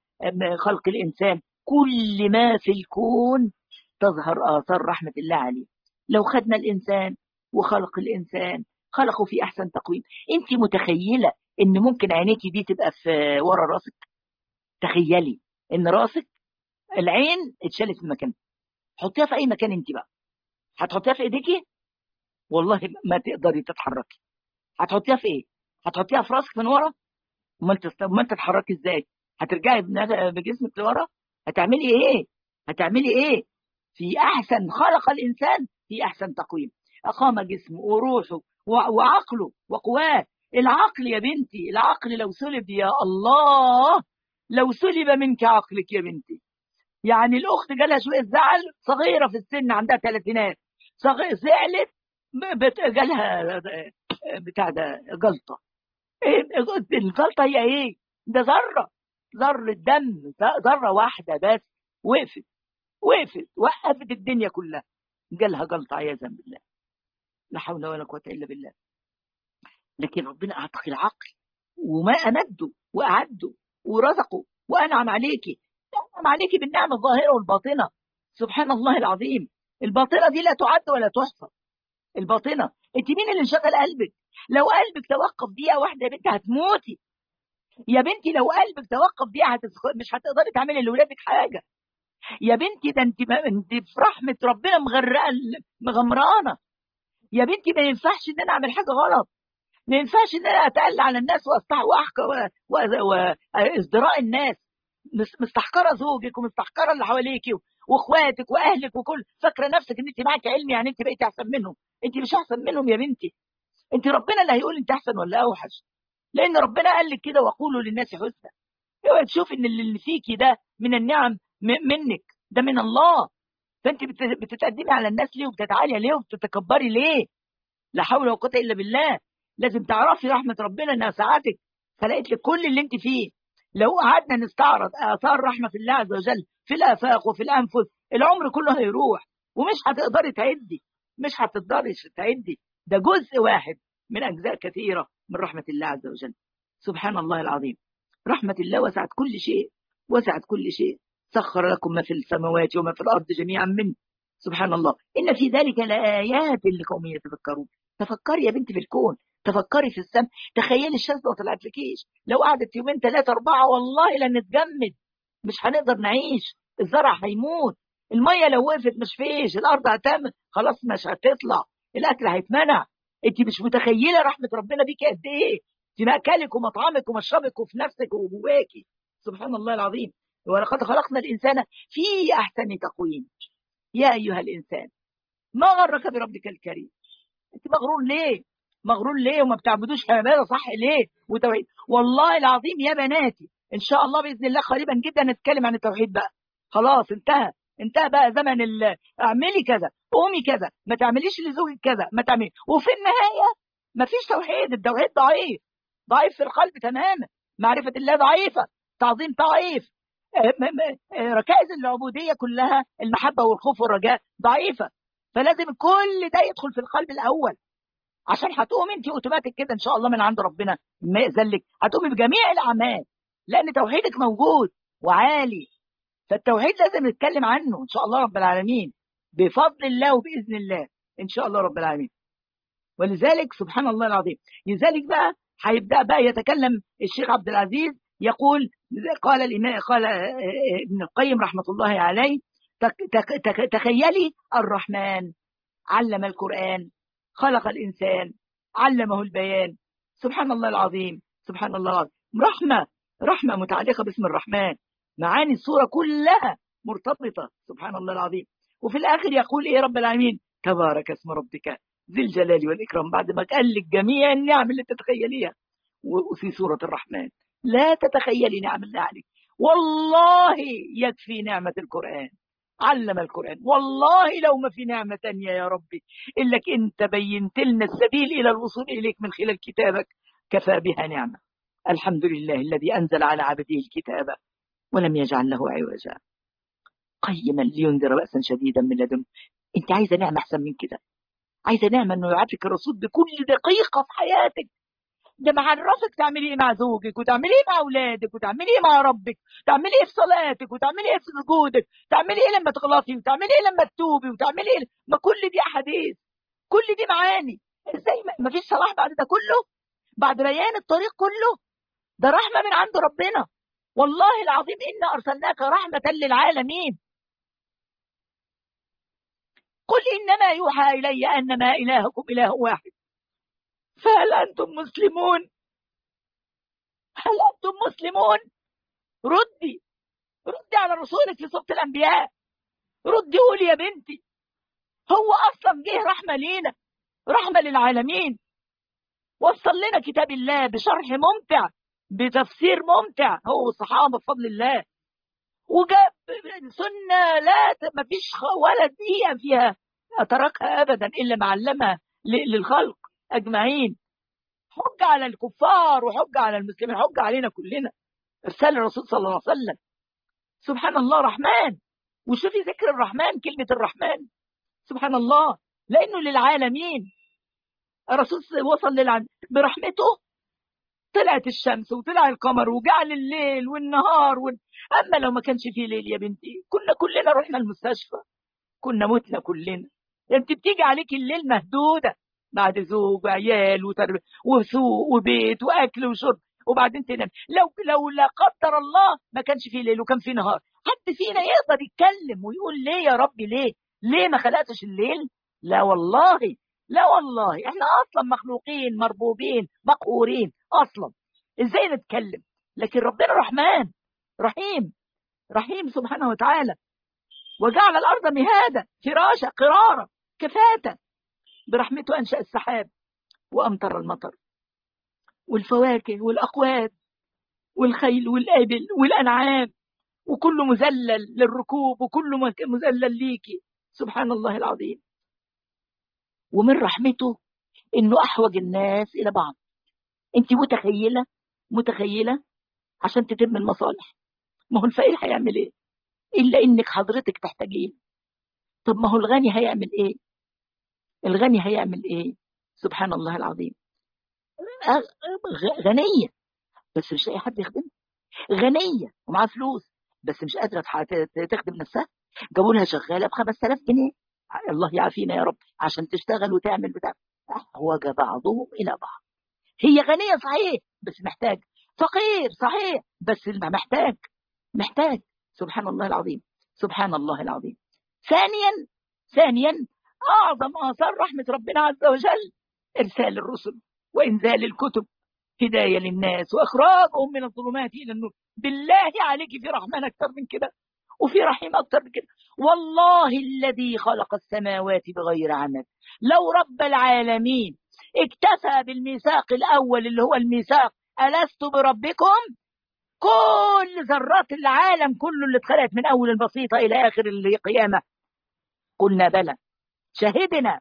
خلق الانسان كل ما في الكون تظهر اثار رحمه الله عليه لو خدنا الانسان وخلق الانسان خلقه في احسن تقويم انت متخيله ان ممكن عينيكي دي تبقى في ورا راسك تخيلي ان راسك العين اتشالت من مكانها حطيها في اي مكان انت بقى هتحطيها في ايديكي والله ما تقدري تتحركي هتحطيها في ايه هتحطيها في راسك من ورا ما انت ما انت تتحركي ازاي هترجعي بجسمك لورا هتعملي ايه هتعملي ايه في احسن خلق الانسان في احسن تقويم اقام جسمه وروحه وعقله وقواه العقل يا بنتي العقل لو سلب يا الله لو سلب منك عقلك يا بنتي يعني الاخت جالها شويه زعل صغيره في السن عندها ثلاثينات زعلت جالها بتاع ده جلطه الجلطه هي ايه؟ ده ذره ذره دم ذره واحده بس وقفت وقفت وقفت الدنيا كلها جالها جلطه عياذا بالله لا حول ولا قوه الا بالله لكن ربنا اعطاك العقل وما امده واعده ورزقه وانعم عليكي انعم عليكي بالنعمه الظاهره والباطنه سبحان الله العظيم الباطنه دي لا تعد ولا تحصى الباطنه انت مين اللي انشغل قلبك لو قلبك توقف دقيقه واحده يا بنتي هتموتي يا بنتي لو قلبك توقف دقيقه هتسخ... مش هتقدري تعملي لاولادك حاجه يا بنتي ده انت ما... انت في رحمه ربنا مغرقه مغمرانه يا بنتي ما ينفعش ان انا اعمل حاجه غلط ما ينفعش ان انا اتقل على الناس واستح واحكر وازدراء الناس مستحقره زوجك ومستحقره اللي حواليكي واخواتك واهلك وكل فاكره نفسك ان انت معاكي علم يعني انت بقيتي احسن منهم انت مش احسن منهم يا بنتي انت ربنا اللي هيقول انت احسن ولا اوحش لان ربنا قال لك كده وقولوا للناس حسنا اوعي تشوفي ان اللي فيكي ده من النعم منك ده من الله فانت بتتقدمي على الناس ليه وبتتعالي ليه وبتتكبري ليه لا حول ولا قوه الا بالله لازم تعرفي رحمه ربنا انها ساعتك خلقت لك كل اللي انت فيه لو قعدنا نستعرض اثار رحمه الله عز وجل في الافاق وفي الانفس العمر كله هيروح ومش هتقدري تعدي مش هتقدري تعدي ده جزء واحد من اجزاء كثيره من رحمه الله عز وجل سبحان الله العظيم رحمه الله وسعت كل شيء وسعت كل شيء سخر لكم ما في السماوات وما في الارض جميعا منه سبحان الله ان في ذلك لايات لقوم يتفكرون تفكري يا بنتي في الكون تفكري في السماء تخيلي الشمس ما طلعتلكيش لو قعدت يومين ثلاثه اربعه والله لن نتجمد مش هنقدر نعيش الزرع هيموت الميه لو وقفت مش فيش الارض هتعمل خلاص مش هتطلع الاكل هيتمنع انت مش متخيله رحمه ربنا بيكي قد ايه في ماكلك ومطعمك ومشربك وفي نفسك وجواكي سبحان الله العظيم ولقد خلقنا الانسان في احسن تقويم يا ايها الانسان ما غرك بربك الكريم انت مغرور ليه مغرور ليه وما بتعبدوش عباده صح ليه وتوحيد والله العظيم يا بناتي ان شاء الله باذن الله قريبا جدا نتكلم عن التوحيد بقى خلاص انتهى انتهى بقى زمن ال... اعملي كذا قومي كذا ما تعمليش لزوجك كذا ما تعملي وفي النهايه ما فيش توحيد التوحيد ضعيف ضعيف في القلب تماما معرفه الله ضعيفه تعظيم ضعيف ركائز العبوديه كلها المحبه والخوف والرجاء ضعيفه فلازم كل ده يدخل في القلب الاول عشان هتقومي انت اوتوماتيك كده ان شاء الله من عند ربنا ما يأذن لك هتقومي بجميع الاعمال لان توحيدك موجود وعالي فالتوحيد لازم نتكلم عنه ان شاء الله رب العالمين بفضل الله وباذن الله ان شاء الله رب العالمين ولذلك سبحان الله العظيم لذلك بقى هيبدا بقى يتكلم الشيخ عبد العزيز يقول قال الإمام قال ابن القيم رحمه الله عليه تخيلي الرحمن علم القرآن خلق الإنسان علمه البيان سبحان الله العظيم سبحان الله العظيم رحمة رحمة متعلقة باسم الرحمن معاني الصورة كلها مرتبطة سبحان الله العظيم وفي الآخر يقول إيه رب العالمين تبارك اسم ربك ذي الجلال والإكرام بعد ما قال لك جميع النعم اللي تتخيليها وفي سورة الرحمن لا تتخيلي نعم الله عليك والله يكفي نعمة القرآن علم القرآن والله لو ما في نعمة تانية يا ربي إلك أنت بينت لنا السبيل إلى الوصول إليك من خلال كتابك كفى بها نعمة الحمد لله الذي أنزل على عبده الكتاب ولم يجعل له عوجا قيما لينذر بأسا شديدا من لدنه أنت عايزة نعمة أحسن من كده عايزة نعمة أنه يعطيك الرسول بكل دقيقة في حياتك ده معرفك تعملي ايه مع زوجك وتعملي ايه مع اولادك وتعملي ايه مع ربك تعملي ايه في صلاتك وتعملي ايه في سجودك تعملي ايه لما تغلطي وتعملي ايه لما تتوبي وتعملي ايه ما كل دي احاديث كل دي معاني ازاي ما فيش صلاح بعد ده كله بعد ريان الطريق كله ده رحمه من عند ربنا والله العظيم انا ارسلناك رحمه للعالمين قل إنما يوحى إلي أنما إلهكم إله واحد فهل أنتم مسلمون هل أنتم مسلمون ردي ردي على رسولك في صوت الأنبياء ردي قولي يا بنتي هو أصلا جه رحمة لينا رحمة للعالمين وصل لنا كتاب الله بشرح ممتع بتفسير ممتع هو الصحابة بفضل الله وجاب سنة لا ما فيش ولا دقيقة فيها أتركها أبدا إلا معلمها للخلق أجمعين حج على الكفار وحج على المسلمين حج علينا كلنا ارسال الرسول صلى الله عليه وسلم سبحان الله رحمن وشوفي ذكر الرحمن كلمة الرحمن سبحان الله لأنه للعالمين الرسول وصل للعالمين برحمته طلعت الشمس وطلع القمر وجعل الليل والنهار و... أما لو ما كانش فيه ليل يا بنتي كنا كلنا رحنا المستشفى كنا متنا كلنا انت بتيجي عليك الليل مهدودة بعد زوج وعيال وتربية وسوق وبيت وأكل وشرب وبعدين تنام لو لو لا قدر الله ما كانش فيه ليل وكان فيه نهار حد فينا يقدر يتكلم ويقول ليه يا ربي ليه ليه ما خلقتش الليل لا والله لا والله احنا اصلا مخلوقين مربوبين مقهورين اصلا ازاي نتكلم لكن ربنا رحمن رحيم رحيم سبحانه وتعالى وجعل الارض مهادا فراشا قرارا كفاتا برحمته انشا السحاب وامطر المطر والفواكه والاقوات والخيل والابل والانعام وكله مذلل للركوب وكله مذلل ليكي سبحان الله العظيم ومن رحمته انه احوج الناس الى بعض انت متخيله متخيله عشان تتم المصالح ما هو الفقير هيعمل ايه الا انك حضرتك تحتاجين طب ما هو الغني هيعمل ايه الغني هيعمل ايه سبحان الله العظيم غنيه بس مش لاقي حد يخدمها غنيه ومعاها فلوس بس مش قادره تخدم نفسها جابوا لها شغاله ب 5000 جنيه الله يعافينا يا رب عشان تشتغل وتعمل بتاع احوج بعضهم الى بعض هي غنيه صحيح بس محتاج فقير صحيح بس محتاج محتاج سبحان الله العظيم سبحان الله العظيم ثانيا ثانيا اعظم اثار رحمه ربنا عز وجل ارسال الرسل وانزال الكتب هدايه للناس واخراجهم من الظلمات الى النور بالله عليك في رحمن اكثر من كده وفي رحيم أكتر من كده والله الذي خلق السماوات بغير عمد لو رب العالمين اكتفى بالميثاق الأول اللي هو الميثاق ألست بربكم كل ذرات العالم كله اللي اتخلقت من أول البسيطة إلى آخر القيامة قلنا بلى شهدنا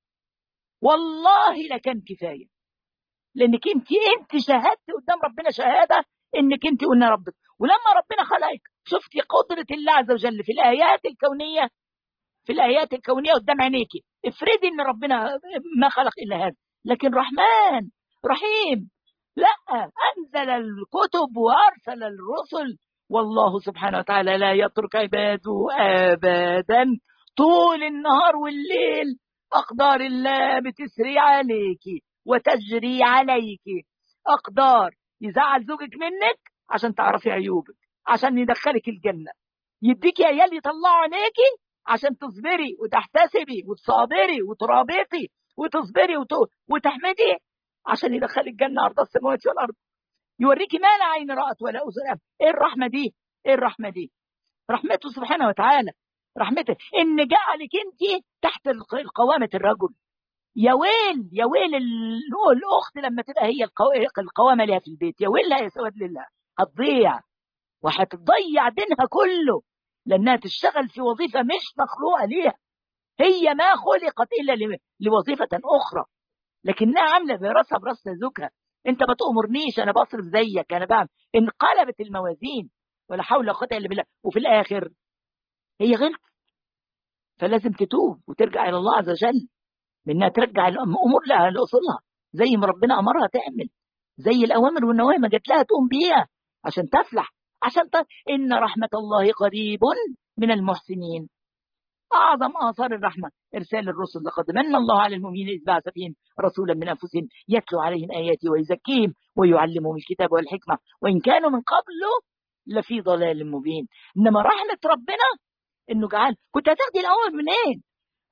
والله لكان كفاية لأنك أنت أنت شهدت قدام ربنا شهادة إنك أنت قلنا ربك ولما ربنا خلقك شفتي قدرة الله عز وجل في الآيات الكونية في الآيات الكونية قدام عينيكي افرضي إن ربنا ما خلق إلا هذا لكن رحمن رحيم لا أنزل الكتب وأرسل الرسل والله سبحانه وتعالى لا يترك عباده أبدا طول النهار والليل أقدار الله بتسري عليكي وتجري عليكي أقدار يزعل زوجك منك عشان تعرفي عيوبك عشان يدخلك الجنة يديكي عيال يطلعوا عينيكي عشان تصبري وتحتسبي وتصابري وترابطي وتصبري وت... وتحمدي عشان يدخلك الجنة أرض السماوات والأرض يوريكي ما لا عين رأت ولا أذن إيه الرحمة دي؟ إيه الرحمة دي؟ رحمته سبحانه وتعالى رحمته إن جعلك أنت تحت قوامة الرجل يا ويل يا ويل الأخت لما تبقى هي القوامة لها في البيت يا ويلها يا سواد لله هتضيع وهتضيع دينها كله لانها تشتغل في وظيفه مش مخلوقه ليها هي ما خلقت الا لوظيفه اخرى لكنها عامله براسها براس زوجها انت ما تامرنيش انا بصرف زيك انا بعمل انقلبت الموازين ولا حول ولا قوه الا بالله وفي الاخر هي غلطت فلازم تتوب وترجع الى الله عز وجل بانها ترجع الامور لها لاصولها زي ما ربنا امرها تعمل زي الاوامر والنواهي ما جات لها تقوم بيها عشان تفلح عشان ت... إن رحمة الله قريب من المحسنين أعظم آثار الرحمة إرسال الرسل لقد من الله على المؤمنين إذ بعث فيهم رسولا من أنفسهم يتلو عليهم آياته ويزكيهم ويعلمهم الكتاب والحكمة وإن كانوا من قبله لفي ضلال مبين إنما رحمة ربنا إنه جعل كنت هتاخدي الأول منين؟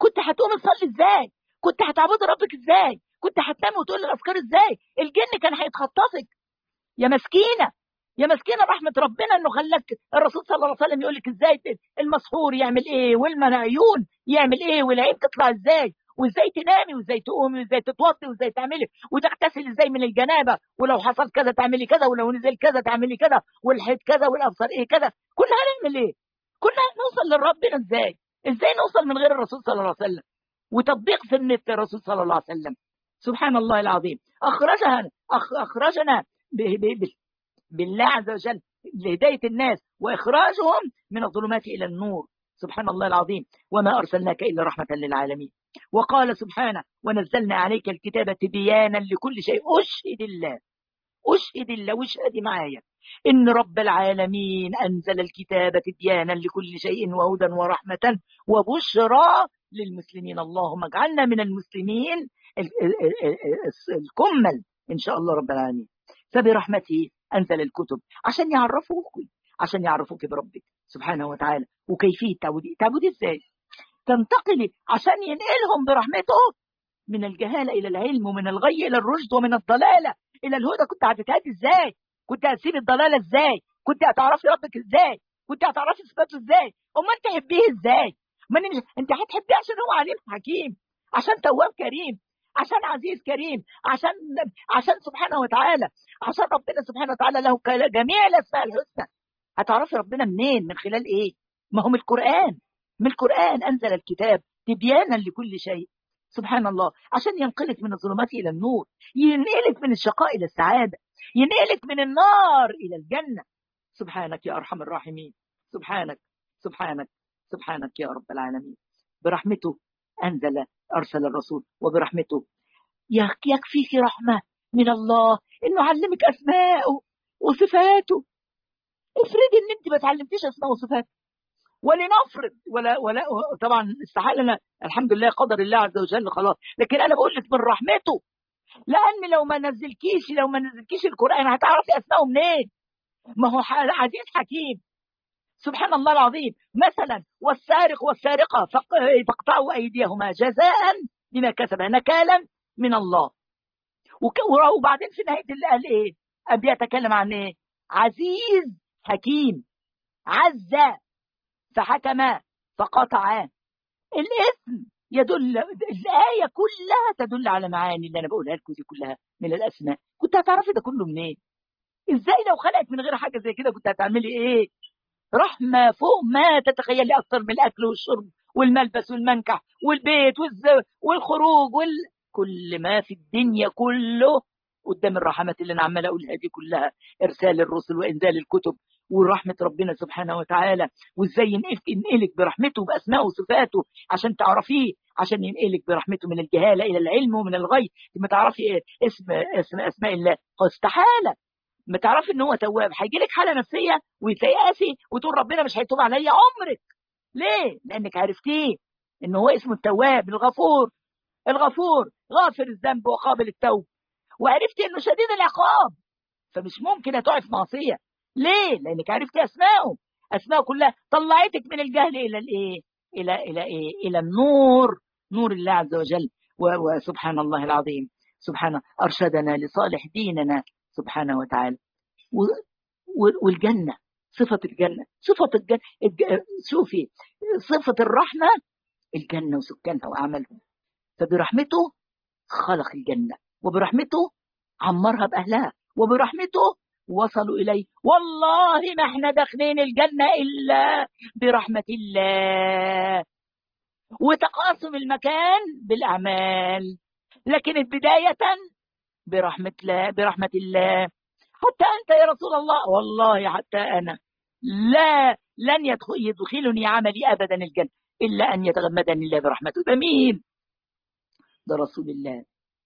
كنت هتقوم تصلي ازاي كنت هتعبدي ربك ازاي كنت هتنامي وتقولي الاذكار ازاي الجن كان هيتخطفك يا مسكينه يا مسكينه رحمه ربنا انه خلاك الرسول صلى الله عليه وسلم يقول لك ازاي المسحور يعمل ايه والمنعيون يعمل ايه والعين تطلع ازاي وازاي تنامي وازاي تقومي وازاي تتوضي وازاي تعملي وتغتسلي ازاي من الجنابه ولو حصل كذا تعملي كذا ولو نزل كذا تعملي كذا والحيط كذا والابصار ايه كذا كلنا هنعمل ايه؟ كلنا نوصل لربنا ازاي؟ ازاي نوصل من غير الرسول صلى الله عليه وسلم؟ وتطبيق سنه الرسول صلى الله عليه وسلم سبحان الله العظيم اخرجها أخ اخرجنا ب ب ب بالله عز وجل لهدايه الناس واخراجهم من الظلمات الى النور سبحان الله العظيم وما ارسلناك الا رحمه للعالمين وقال سبحانه ونزلنا عليك الكتاب تبيانا لكل شيء اشهد الله اشهد الله واشهدي معايا ان رب العالمين انزل الكتاب تبيانا لكل شيء وهدى ورحمه وبشرى للمسلمين اللهم اجعلنا من المسلمين الكمل ان شاء الله رب العالمين فبرحمته انزل الكتب عشان يعرفوك عشان يعرفوك بربك سبحانه وتعالى وكيفيه تعبدي تعبدي ازاي تنتقلي عشان ينقلهم برحمته من الجهالة إلى العلم ومن الغي إلى الرشد ومن الضلالة إلى الهدى كنت هتتهدي إزاي كنت هتسيب الضلالة إزاي كنت هتعرفي ربك إزاي كنت هتعرفي صفاته إزاي أما أنت تحبيه إزاي ما أنت هتحبيه عشان هو عليم حكيم عشان تواب كريم عشان عزيز كريم عشان عشان سبحانه وتعالى عشان ربنا سبحانه وتعالى له جميع الاسماء الحسنى هتعرفي ربنا منين من خلال ايه ما هو من القران من القران انزل الكتاب تبيانا لكل شيء سبحان الله عشان ينقلك من الظلمات الى النور ينقلك من الشقاء الى السعاده ينقلك من النار الى الجنه سبحانك يا ارحم الراحمين سبحانك سبحانك سبحانك يا رب العالمين برحمته انزل ارسل الرسول وبرحمته يكفيك رحمه من الله انه علمك اسماءه وصفاته افرضي ان انت ما تعلمتيش اسماء وصفاته ولنفرض ولا ولا طبعا استحاله انا الحمد لله قدر الله عز وجل خلاص لكن انا بقول لك من رحمته لان لو ما نزلكيش لو ما نزلكيش القران هتعرفي اسمائه منين ما هو عزيز حكيم سبحان الله العظيم مثلا والسارق والسارقه فاقطعوا ايديهما جزاء بما كسب نكالا من الله وبعدين في نهايه اللي قال ايه؟ ابي يتكلم عن ايه؟ عزيز حكيم عز فحكم فقطع الاسم يدل الآية كلها تدل على معاني اللي أنا بقولها لكم دي كلها من الأسماء كنت هتعرفي ده كله منين؟ إزاي لو خلقت من غير حاجة زي كده كنت هتعملي إيه؟ رحمة فوق ما تتخيلي أكتر من الأكل والشرب والملبس والمنكح والبيت والخروج وال... كل ما في الدنيا كله قدام الرحمات اللي انا عمال اقولها دي كلها ارسال الرسل وانزال الكتب ورحمه ربنا سبحانه وتعالى وازاي ينقلك برحمته باسمائه وصفاته عشان تعرفيه عشان ينقلك برحمته من الجهاله الى العلم ومن الغي ما تعرفي إيه اسم اسم اسماء الله استحاله ما تعرفي ان هو تواب هيجي لك حاله نفسيه وتيأسي وتقول ربنا مش هيتوب عليا عمرك ليه؟ لانك عرفتيه ان هو اسمه التواب الغفور الغفور غافر الذنب وقابل التوب وعرفت انه شديد العقاب فمش ممكن هتقعي في معصيه ليه؟ لانك عرفتي اسمائه اسمائه كلها طلعتك من الجهل الى الايه؟ الى الى ايه؟ الى النور نور الله عز وجل وسبحان الله العظيم سبحانه ارشدنا لصالح ديننا سبحانه وتعالى والجنه صفه الجنه صفه الجنه شوفي صفه الرحمه الجنه وسكانها واعمالهم فبرحمته خلق الجنه وبرحمته عمرها باهلها وبرحمته وصلوا إليه والله ما احنا داخلين الجنة إلا برحمة الله وتقاسم المكان بالأعمال لكن بداية برحمة الله برحمة الله حتى أنت يا رسول الله والله حتى أنا لا لن يدخل يدخلني عملي أبدا الجنة إلا أن يتغمدني الله برحمته ده مين؟ ده رسول الله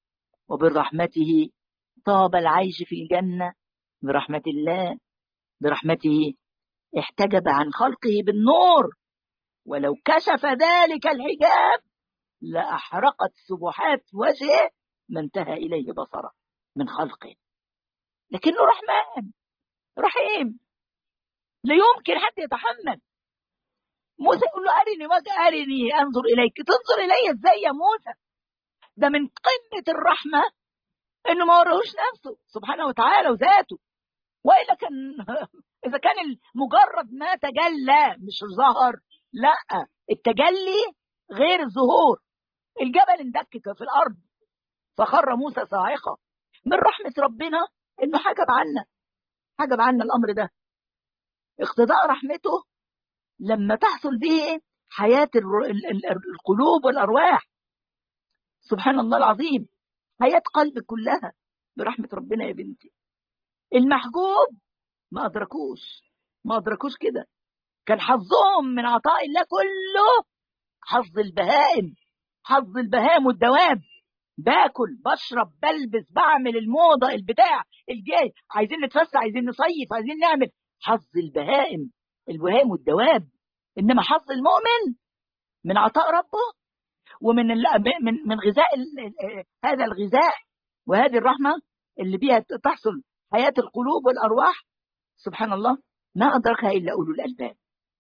وبرحمته طاب العيش في الجنة برحمة الله برحمته احتجب عن خلقه بالنور ولو كشف ذلك الحجاب لأحرقت سبحات وجهه ما انتهى إليه بصره من خلقه لكنه رحمن رحيم لا يمكن حد يتحمل موسى يقول له ارني وجه ارني انظر اليك تنظر الي ازاي يا موسى ده من قمه الرحمه انه ما ورهوش نفسه سبحانه وتعالى وذاته والا كان اذا كان مجرد ما تجلى مش ظهر لا التجلي غير الظهور الجبل اندكك في الارض فخر موسى صاعقه من رحمه ربنا انه حجب عنا حجب عنا الامر ده اقتضاء رحمته لما تحصل به حياه القلوب والارواح سبحان الله العظيم حياه قلبك كلها برحمه ربنا يا بنتي المحجوب ما ادركوش ما ادركوش كده كان حظهم من عطاء الله كله حظ البهائم حظ البهائم والدواب باكل بشرب بلبس بعمل الموضه البتاع الجاي عايزين نتفسح عايزين نصيف عايزين نعمل حظ البهائم البهائم والدواب انما حظ المؤمن من عطاء ربه ومن من من غذاء هذا الغذاء وهذه الرحمه اللي بيها تحصل حياه القلوب والارواح سبحان الله ما ادركها الا اولو الالباب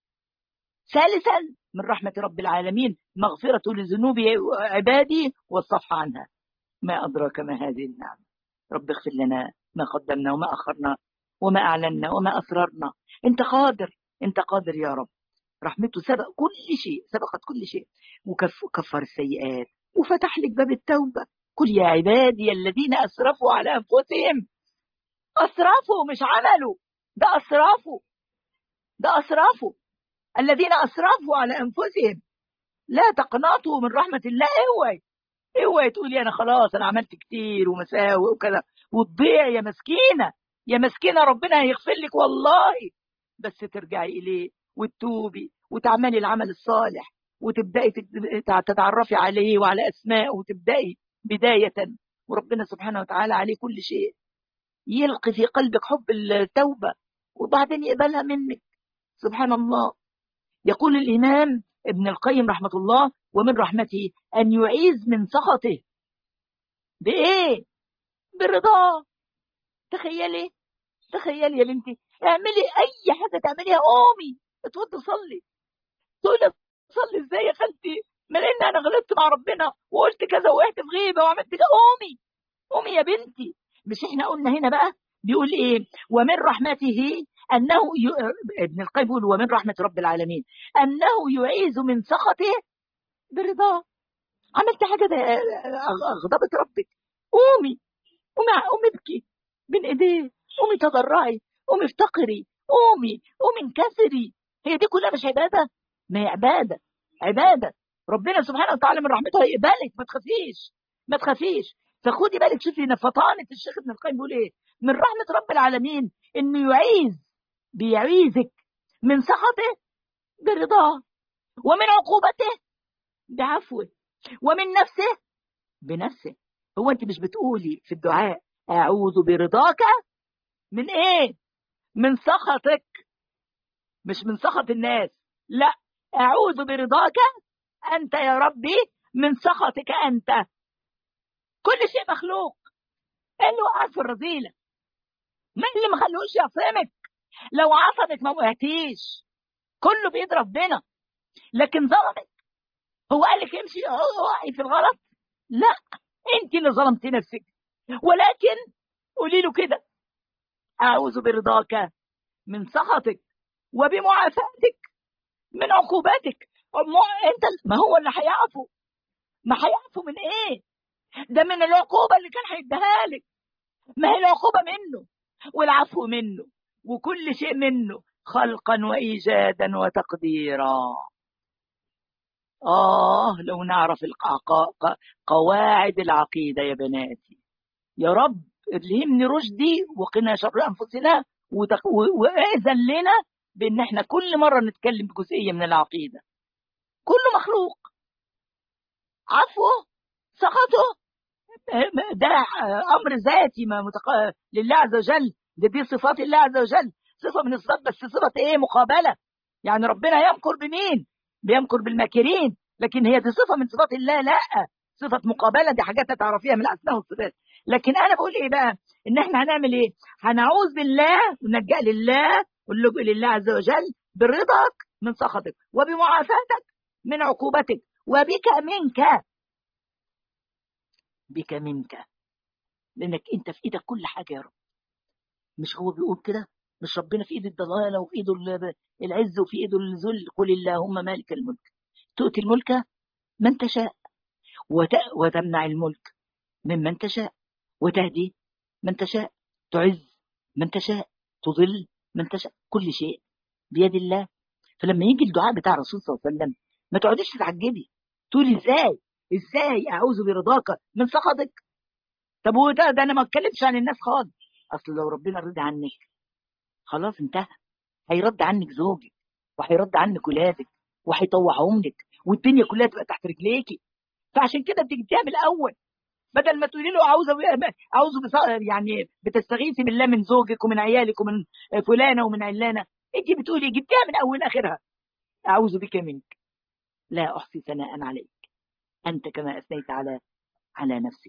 ثالثا من رحمة رب العالمين مغفرة لذنوب عبادي والصفح عنها ما أدراك ما هذه النعمة رب اغفر لنا ما قدمنا وما أخرنا وما أعلنا وما أسررنا أنت قادر أنت قادر يا رب رحمته سبق كل شيء سبقت كل شيء وكفر السيئات وفتح لك باب التوبة قل يا عبادي الذين أسرفوا على أنفسهم أسرفوا مش عملوا ده أسرفوا ده أسرفوا الذين أسرفوا على أنفسهم لا تقنطوا من رحمة الله اوعي اوعي تقولي أنا خلاص أنا عملت كتير ومساوئ وكذا وتضيع يا مسكينة يا مسكينة ربنا هيغفر لك والله بس ترجعي إليه وتتوبي وتعملي العمل الصالح وتبدأي تتعرفي عليه وعلى أسمائه وتبدأي بداية وربنا سبحانه وتعالى عليه كل شيء يلقي في قلبك حب التوبة وبعدين يقبلها منك سبحان الله يقول الإمام ابن القيم رحمة الله ومن رحمته أن يعيز من سخطه بإيه؟ برضاه تخيلي تخيلي يا بنتي اعملي أي حاجة تعمليها قومي اتوضي صلي تقولي صلي ازاي يا خالتي من ان انا غلطت مع ربنا وقلت كذا وقعت في غيبه وعملت كده قومي قومي يا بنتي مش احنا قلنا هنا بقى بيقول ايه ومن رحمته انه ي... ابن القيم بيقول ومن رحمه رب العالمين انه يعيذ من سخطه برضاه عملت حاجه ده غضبت ربك قومي قومي قومي ابكي بين ايديه قومي تضرعي قومي افتقري قومي قومي انكسري هي دي كلها مش عباده ما هي عباده عباده ربنا سبحانه وتعالى من رحمته هيقبلك ما تخافيش ما تخافيش فخدي بالك شوفي فطانه الشيخ ابن القيم بيقول ايه من رحمه رب العالمين انه يعيذ بيعيذك من سخطه برضاه ومن عقوبته بعفوه ومن نفسه بنفسه هو انت مش بتقولي في الدعاء اعوذ برضاك من ايه من سخطك مش من سخط الناس لا اعوذ برضاك انت يا ربي من سخطك انت كل شيء مخلوق اللي وقعت في الرذيله من اللي ما خلوش يعصمك لو عصمك ما وقعتيش كله بيد ربنا لكن ظلمك هو قال لك امشي اوعي في الغلط لا انت اللي ظلمتي نفسك ولكن قولي له كده اعوذ برضاك من سخطك وبمعافاتك من عقوباتك انت ما هو اللي هيعفو ما هيعفو من ايه ده من العقوبة اللي كان هيديها لك ما هي العقوبة منه والعفو منه وكل شيء منه خلقا وإيجادا وتقديرا آه لو نعرف قواعد العقيدة يا بناتي يا رب الهمني رشدي وقنا شر أنفسنا وإذن لنا بإن احنا كل مرة نتكلم بجزئية من العقيدة كله مخلوق عفوه سخطه ده امر ذاتي ما متق... لله عز وجل دي, دي صفات الله عز وجل صفه من الصفات بس صفه ايه مقابله يعني ربنا يمكر بمين بيمكر بالماكرين لكن هي دي صفه من صفات الله لا صفه مقابله دي حاجات تعرفيها من الاسماء والصفات لكن انا بقول ايه بقى ان احنا هنعمل ايه هنعوذ بالله ونلجا لله ونلجا لله عز وجل برضاك من سخطك وبمعافاتك من عقوبتك وبك منك بك منك لانك انت في ايدك كل حاجه يا رب مش هو بيقول كده مش ربنا في ايد الضلاله وفي ايده العز وفي ايده الذل قل اللهم مالك الملك تؤتي الملك من تشاء وتمنع الملك ممن تشاء وتهدي من تشاء تعز من تشاء تضل من تشاء كل شيء بيد الله فلما يجي الدعاء بتاع الرسول صلى الله عليه وسلم ما تقعديش تتعجبي تقولي ازاي ازاي اعوذ برضاك من سخطك طب وده ده انا ما اتكلمش عن الناس خالص اصل لو ربنا رضي عنك خلاص انتهى هيرد عنك زوجك وهيرد عنك ولادك وهيطوعهم لك والدنيا كلها تبقى تحت رجليكي فعشان كده انت جبتيها من الاول بدل ما تقولي له اعوذ اعوذ يعني بتستغيثي بالله من زوجك ومن عيالك ومن فلانه ومن علانه انت بتقولي جبتيها من اول اخرها اعوذ بك منك لا احصي ثناء عليك انت كما اثنيت على على نفسك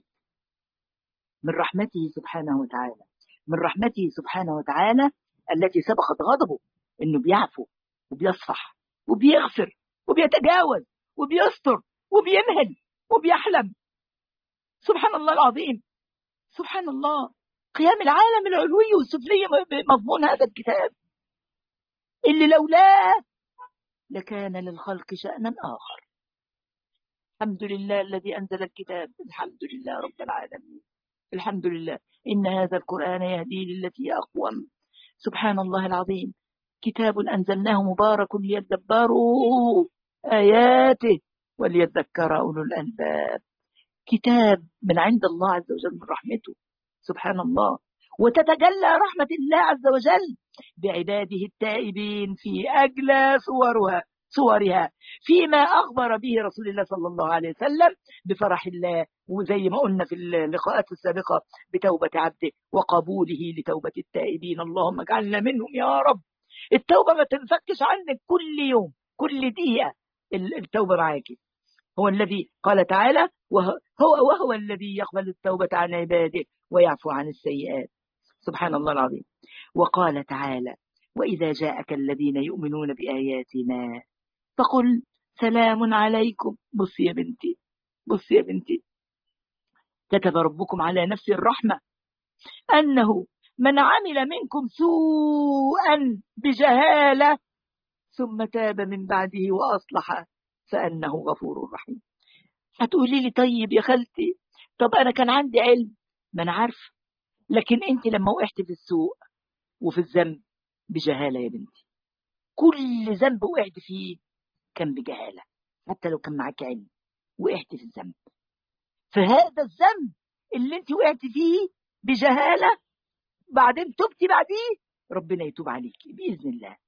من رحمته سبحانه وتعالى من رحمته سبحانه وتعالى التي سبقت غضبه انه بيعفو وبيصفح وبيغفر وبيتجاوز وبيستر وبيمهل وبيحلم سبحان الله العظيم سبحان الله قيام العالم العلوي والسفلي مضمون هذا الكتاب اللي لولاه لكان للخلق شأنا آخر الحمد لله الذي أنزل الكتاب الحمد لله رب العالمين الحمد لله إن هذا القرآن يهدي للتي أقوم سبحان الله العظيم كتاب أنزلناه مبارك ليدبروا آياته وليذكر أولو الألباب كتاب من عند الله عز وجل من رحمته سبحان الله وتتجلى رحمة الله عز وجل بعباده التائبين في أجلى صورها صورها فيما أخبر به رسول الله صلى الله عليه وسلم بفرح الله وزي ما قلنا في اللقاءات السابقة بتوبة عبده وقبوله لتوبة التائبين اللهم اجعلنا منهم يا رب التوبة ما تنفكش عنك كل يوم كل دقيقة التوبة معاكي هو الذي قال تعالى وهو, وهو الذي يقبل التوبة عن عباده ويعفو عن السيئات سبحان الله العظيم وقال تعالى وإذا جاءك الذين يؤمنون بآياتنا فقل سلام عليكم بص يا بنتي بص يا بنتي كتب ربكم على نفس الرحمة أنه من عمل منكم سوءا بجهالة ثم تاب من بعده وأصلح فأنه غفور رحيم هتقولي لي طيب يا خالتي طب أنا كان عندي علم ما أنا عارفة لكن أنت لما وقعت في السوء وفي الذنب بجهالة يا بنتي كل ذنب وقعت فيه كان بجهالة حتى لو كان معاك علم وقعت في الذنب فهذا الذنب اللي انت وقعت فيه بجهالة بعدين تبتي بعديه ربنا يتوب عليك بإذن الله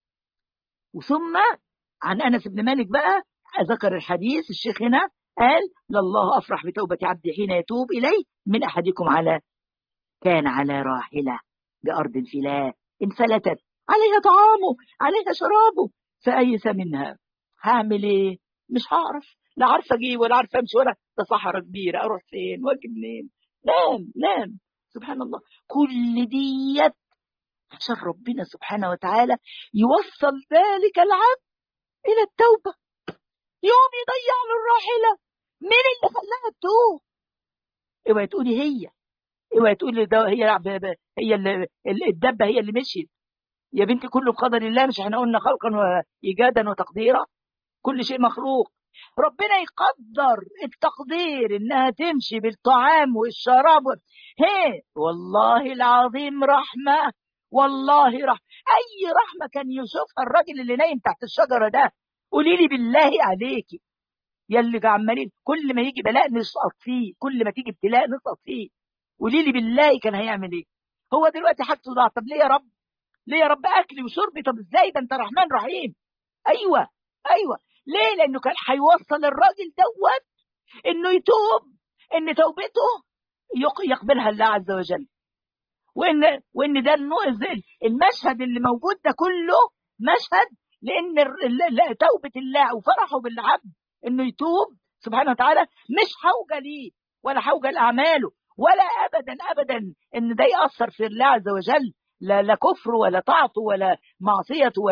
وثم عن أنس بن مالك بقى ذكر الحديث الشيخ هنا قال لله أفرح بتوبة عبده حين يتوب إليه من أحدكم على كان على راحلة بأرض فلاة انفلتت عليها طعامه عليها شرابه فأيس منها هعمل إيه مش هعرف لا عارفة أجيب ولا عارفة أمشي ولا ده صحراء كبيرة أروح فين وأجي منين نام نام سبحان الله كل ديت عشان ربنا سبحانه وتعالى يوصل ذلك العبد إلى التوبة يوم يضيع له الراحلة مين اللي خلاها تتوه اوعي تقولي هي اوعي تقولي ده هي هي اللي الدبه هي اللي مشيت يا بنتي كله بقدر الله مش احنا قلنا خلقا وايجادا وتقديرا كل شيء مخلوق ربنا يقدر التقدير انها تمشي بالطعام والشراب هي والله العظيم رحمه والله رحمه اي رحمه كان يشوفها الراجل اللي نايم تحت الشجره ده قولي لي بالله عليكي يا اللي عمالين كل ما يجي بلاء نسقط فيه كل ما تيجي ابتلاء نسقط فيه قولي لي بالله كان هيعمل ايه هو دلوقتي حاجته ضاع طب ليه يا رب ليه يا رب اكلي وشربي طب ازاي ده انت رحمن رحيم ايوه ايوه ليه لانه كان هيوصل الراجل دوت انه يتوب ان توبته يقبلها الله عز وجل وان وان ده المشهد اللي موجود ده كله مشهد لان توبه الله وفرحه بالعبد انه يتوب سبحانه وتعالى مش حوجه ليه ولا حوجه لاعماله ولا ابدا ابدا ان ده ياثر في الله عز وجل لا لا كفر ولا طاعته ولا معصيته ولا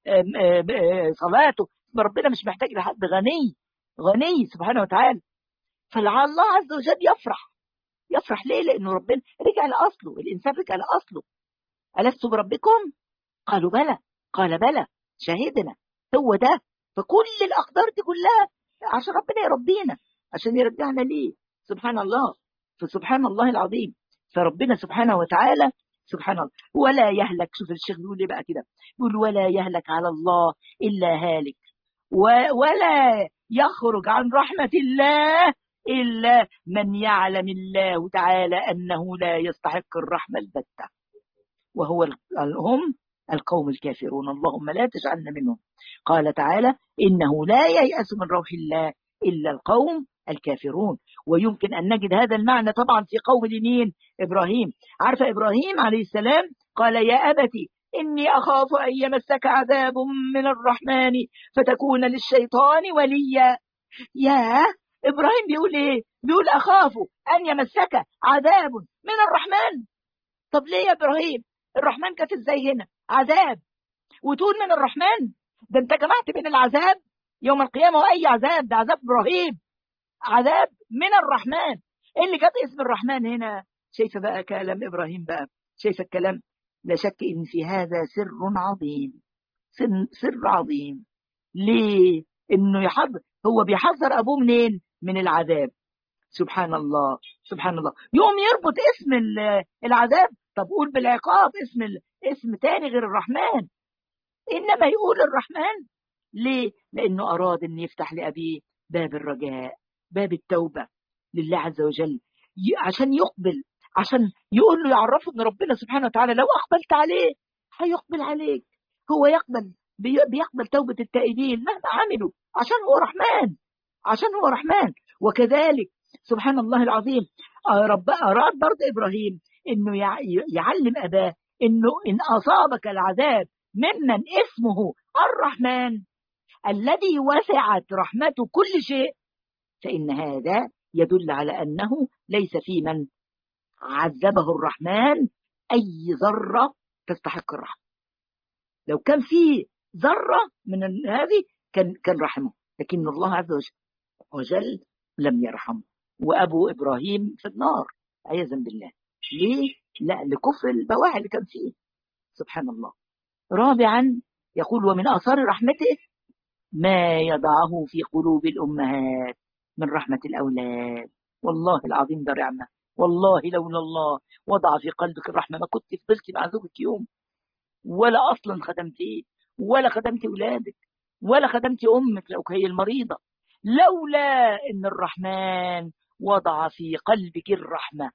آم، آم، آم، صلاته ربنا مش محتاج لحد غني غني سبحانه وتعالى فلعل الله عز وجل يفرح يفرح ليه لانه ربنا رجع لاصله الانسان رجع لاصله الست بربكم قالوا بلى قال بلى شهدنا هو ده فكل الاقدار دي كلها عشان ربنا يربينا عشان يرجعنا ليه سبحان الله فسبحان الله العظيم فربنا سبحانه وتعالى سبحان الله ولا يهلك شوف الشيخ بيقول ايه بقى كده بيقول ولا يهلك على الله الا هالك و- ولا يخرج عن رحمة الله إلا من يعلم الله تعالى أنه لا يستحق الرحمة البتة وهو ال- هم القوم الكافرون اللهم لا تجعلنا منهم قال تعالى إنه لا ييأس من روح الله إلا القوم الكافرون ويمكن أن نجد هذا المعنى طبعا في قول مين إبراهيم عارفة إبراهيم عليه السلام قال يا أبتي إني أخاف أن يمسك عذاب من الرحمن فتكون للشيطان وليا يا إبراهيم بيقول إيه بيقول أخاف أن يمسك عذاب من الرحمن طب ليه يا إبراهيم الرحمن كانت إزاي هنا عذاب وتقول من الرحمن ده أنت جمعت بين العذاب يوم القيامة وأي عذاب ده عذاب إبراهيم عذاب من الرحمن إيه اللي جاب اسم الرحمن هنا شايفة بقى كلام إبراهيم بقى شايفة الكلام لا شك إن في هذا سر عظيم سر, سر عظيم ليه إنه يحضر هو بيحذر أبوه منين من العذاب سبحان الله سبحان الله يوم يربط اسم ال- العذاب طب قول بالعقاب اسم ال- اسم تاني غير الرحمن إنما يقول الرحمن ليه لأنه أراد أن يفتح لأبيه باب الرجاء باب التوبة لله عز وجل ي- عشان يقبل عشان يقول له يعرفه ان ربنا سبحانه وتعالى لو اقبلت عليه هيقبل عليك هو يقبل بي- بيقبل توبة التائبين مهما عملوا عشان هو رحمن عشان هو رحمن وكذلك سبحان الله العظيم آه، رب أراد برضه إبراهيم إنه يع- يعلم أباه إنه إن أصابك العذاب ممن اسمه الرحمن الذي وسعت رحمته كل شيء فإن هذا يدل على أنه ليس في من عذبه الرحمن أي ذرة تستحق الرحمة لو كان في ذرة من ال- هذه كان كان رحمه لكن الله عز وجل وجل لم يرحمه وأبو إبراهيم في النار عياذا بالله ليه؟ لا لكفر البواعي اللي كان فيه سبحان الله رابعا يقول ومن آثار رحمته ما يضعه في قلوب الأمهات من رحمة الأولاد والله العظيم ده نعمة والله لولا الله وضع في قلبك الرحمة ما كنت فضلت مع زوجك يوم ولا أصلا خدمتيه ولا خدمت أولادك ولا خدمت أمك لو هي المريضة لولا إن الرحمن وضع في قلبك الرحمة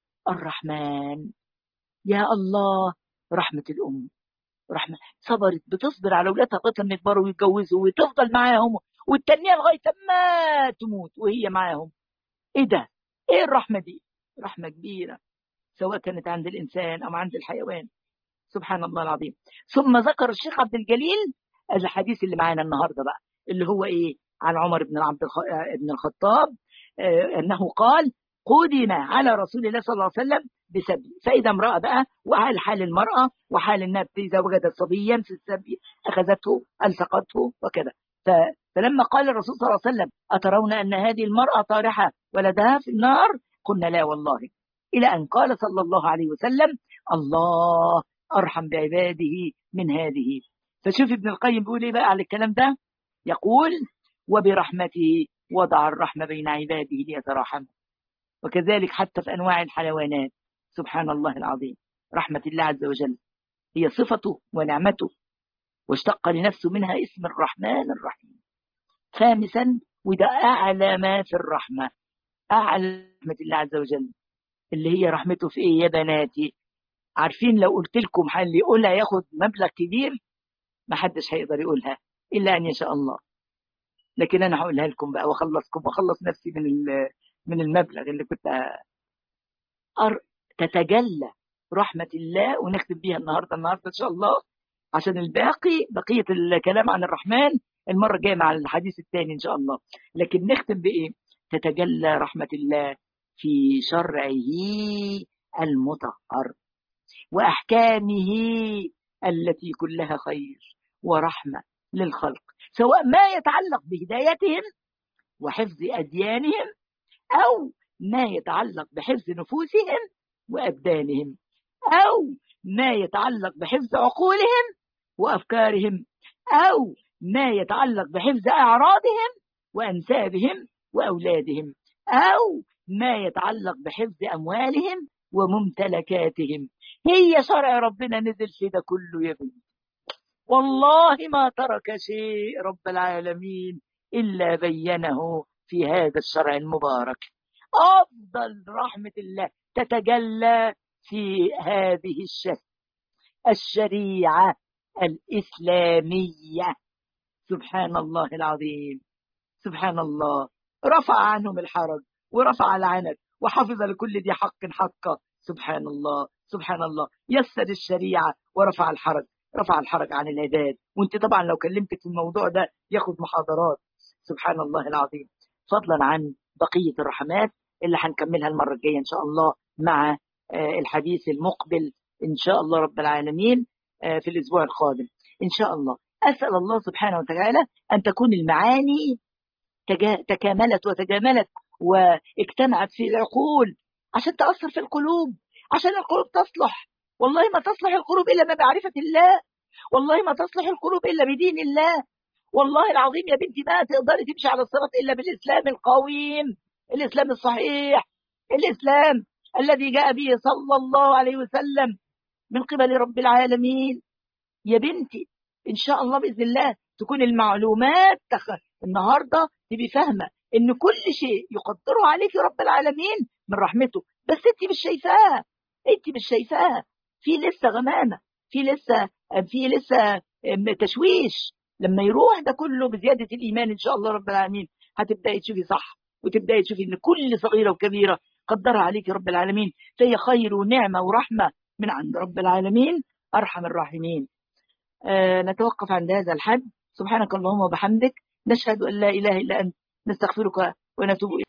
الرحمن يا الله رحمة الأم رحمة صبرت بتصبر على أولادها لغاية لما يكبروا ويتجوزوا وتفضل معاهم والتانية لغاية ما تموت وهي معاهم إيه ده؟ إيه الرحمة دي؟ رحمة كبيرة سواء كانت عند الإنسان أو عند الحيوان سبحان الله العظيم ثم ذكر الشيخ عبد الجليل الحديث اللي معانا النهارده بقى اللي هو ايه عن عمر بن عبد الخ... بن الخطاب آه انه قال قدم على رسول الله صلى الله عليه وسلم بسبي فاذا امراه بقى وعلى حال المراه وحال النبت اذا وجدت صبيا في السبي اخذته التقته وكذا ف... فلما قال الرسول صلى الله عليه وسلم اترون ان هذه المراه طارحه ولدها في النار قلنا لا والله الى ان قال صلى الله عليه وسلم الله ارحم بعباده من هذه فشوف ابن القيم بيقول ايه بقى على الكلام ده يقول وبرحمته وضع الرحمة بين عباده ليتراحموا وكذلك حتى في أنواع الحيوانات سبحان الله العظيم رحمة الله عز وجل هي صفته ونعمته واشتق لنفسه منها اسم الرحمن الرحيم خامسا وده أعلى ما في الرحمة أعلى رحمة الله عز وجل اللي هي رحمته في إيه يا بناتي عارفين لو قلت لكم اللي يقولها ياخد مبلغ كبير ما حدش هيقدر يقولها إلا أن يشاء الله لكن أنا هقولها لكم بقى وأخلصكم وأخلص نفسي من من المبلغ اللي كنت أر... تتجلى رحمة الله ونختم بيها النهاردة النهاردة إن شاء الله عشان الباقي بقية الكلام عن الرحمن المرة الجاية مع الحديث الثاني إن شاء الله لكن نختم بإيه تتجلى رحمة الله في شرعه المطهر وأحكامه التي كلها خير ورحمة للخلق سواء ما يتعلق بهدايتهم وحفظ أديانهم أو ما يتعلق بحفظ نفوسهم وأبدانهم أو ما يتعلق بحفظ عقولهم وأفكارهم أو ما يتعلق بحفظ أعراضهم وأنسابهم وأولادهم أو ما يتعلق بحفظ أموالهم وممتلكاتهم هي شرع ربنا نزل في ده كله يا بني والله ما ترك شيء رب العالمين إلا بينه في هذا الشرع المبارك أفضل رحمة الله تتجلى في هذه الشريعة الإسلامية سبحان الله العظيم سبحان الله رفع عنهم الحرج ورفع العنت وحفظ لكل ذي حق حقه سبحان الله سبحان الله يسر الشريعة ورفع الحرج رفع الحرج عن العباد وانت طبعا لو كلمتك في الموضوع ده ياخد محاضرات سبحان الله العظيم فضلا عن بقية الرحمات اللي هنكملها المرة الجاية إن شاء الله مع الحديث المقبل إن شاء الله رب العالمين في الأسبوع القادم إن شاء الله أسأل الله سبحانه وتعالى أن تكون المعاني تكاملت وتجاملت واجتمعت في العقول عشان تأثر في القلوب عشان القلوب تصلح والله ما تصلح القلوب إلا بمعرفة الله والله ما تصلح القلوب إلا بدين الله والله العظيم يا بنتي ما تقدري تمشي على الصراط إلا بالإسلام القويم الإسلام الصحيح الإسلام الذي جاء به صلى الله عليه وسلم من قبل رب العالمين يا بنتي إن شاء الله بإذن الله تكون المعلومات تخ... النهاردة تبقي فاهمة إن كل شيء يقدره عليك رب العالمين من رحمته بس أنت مش شايفاها أنت مش شايفاها في لسه غمامة في لسه في لسه تشويش لما يروح ده كله بزيادة الإيمان إن شاء الله رب العالمين هتبدأي تشوفي صح وتبدأي تشوفي إن كل صغيرة وكبيرة قدرها عليك رب العالمين فهي خير ونعمة ورحمة من عند رب العالمين أرحم الراحمين آه نتوقف عند هذا الحد سبحانك اللهم وبحمدك نشهد أن لا إله إلا أنت نستغفرك ونتوب إليك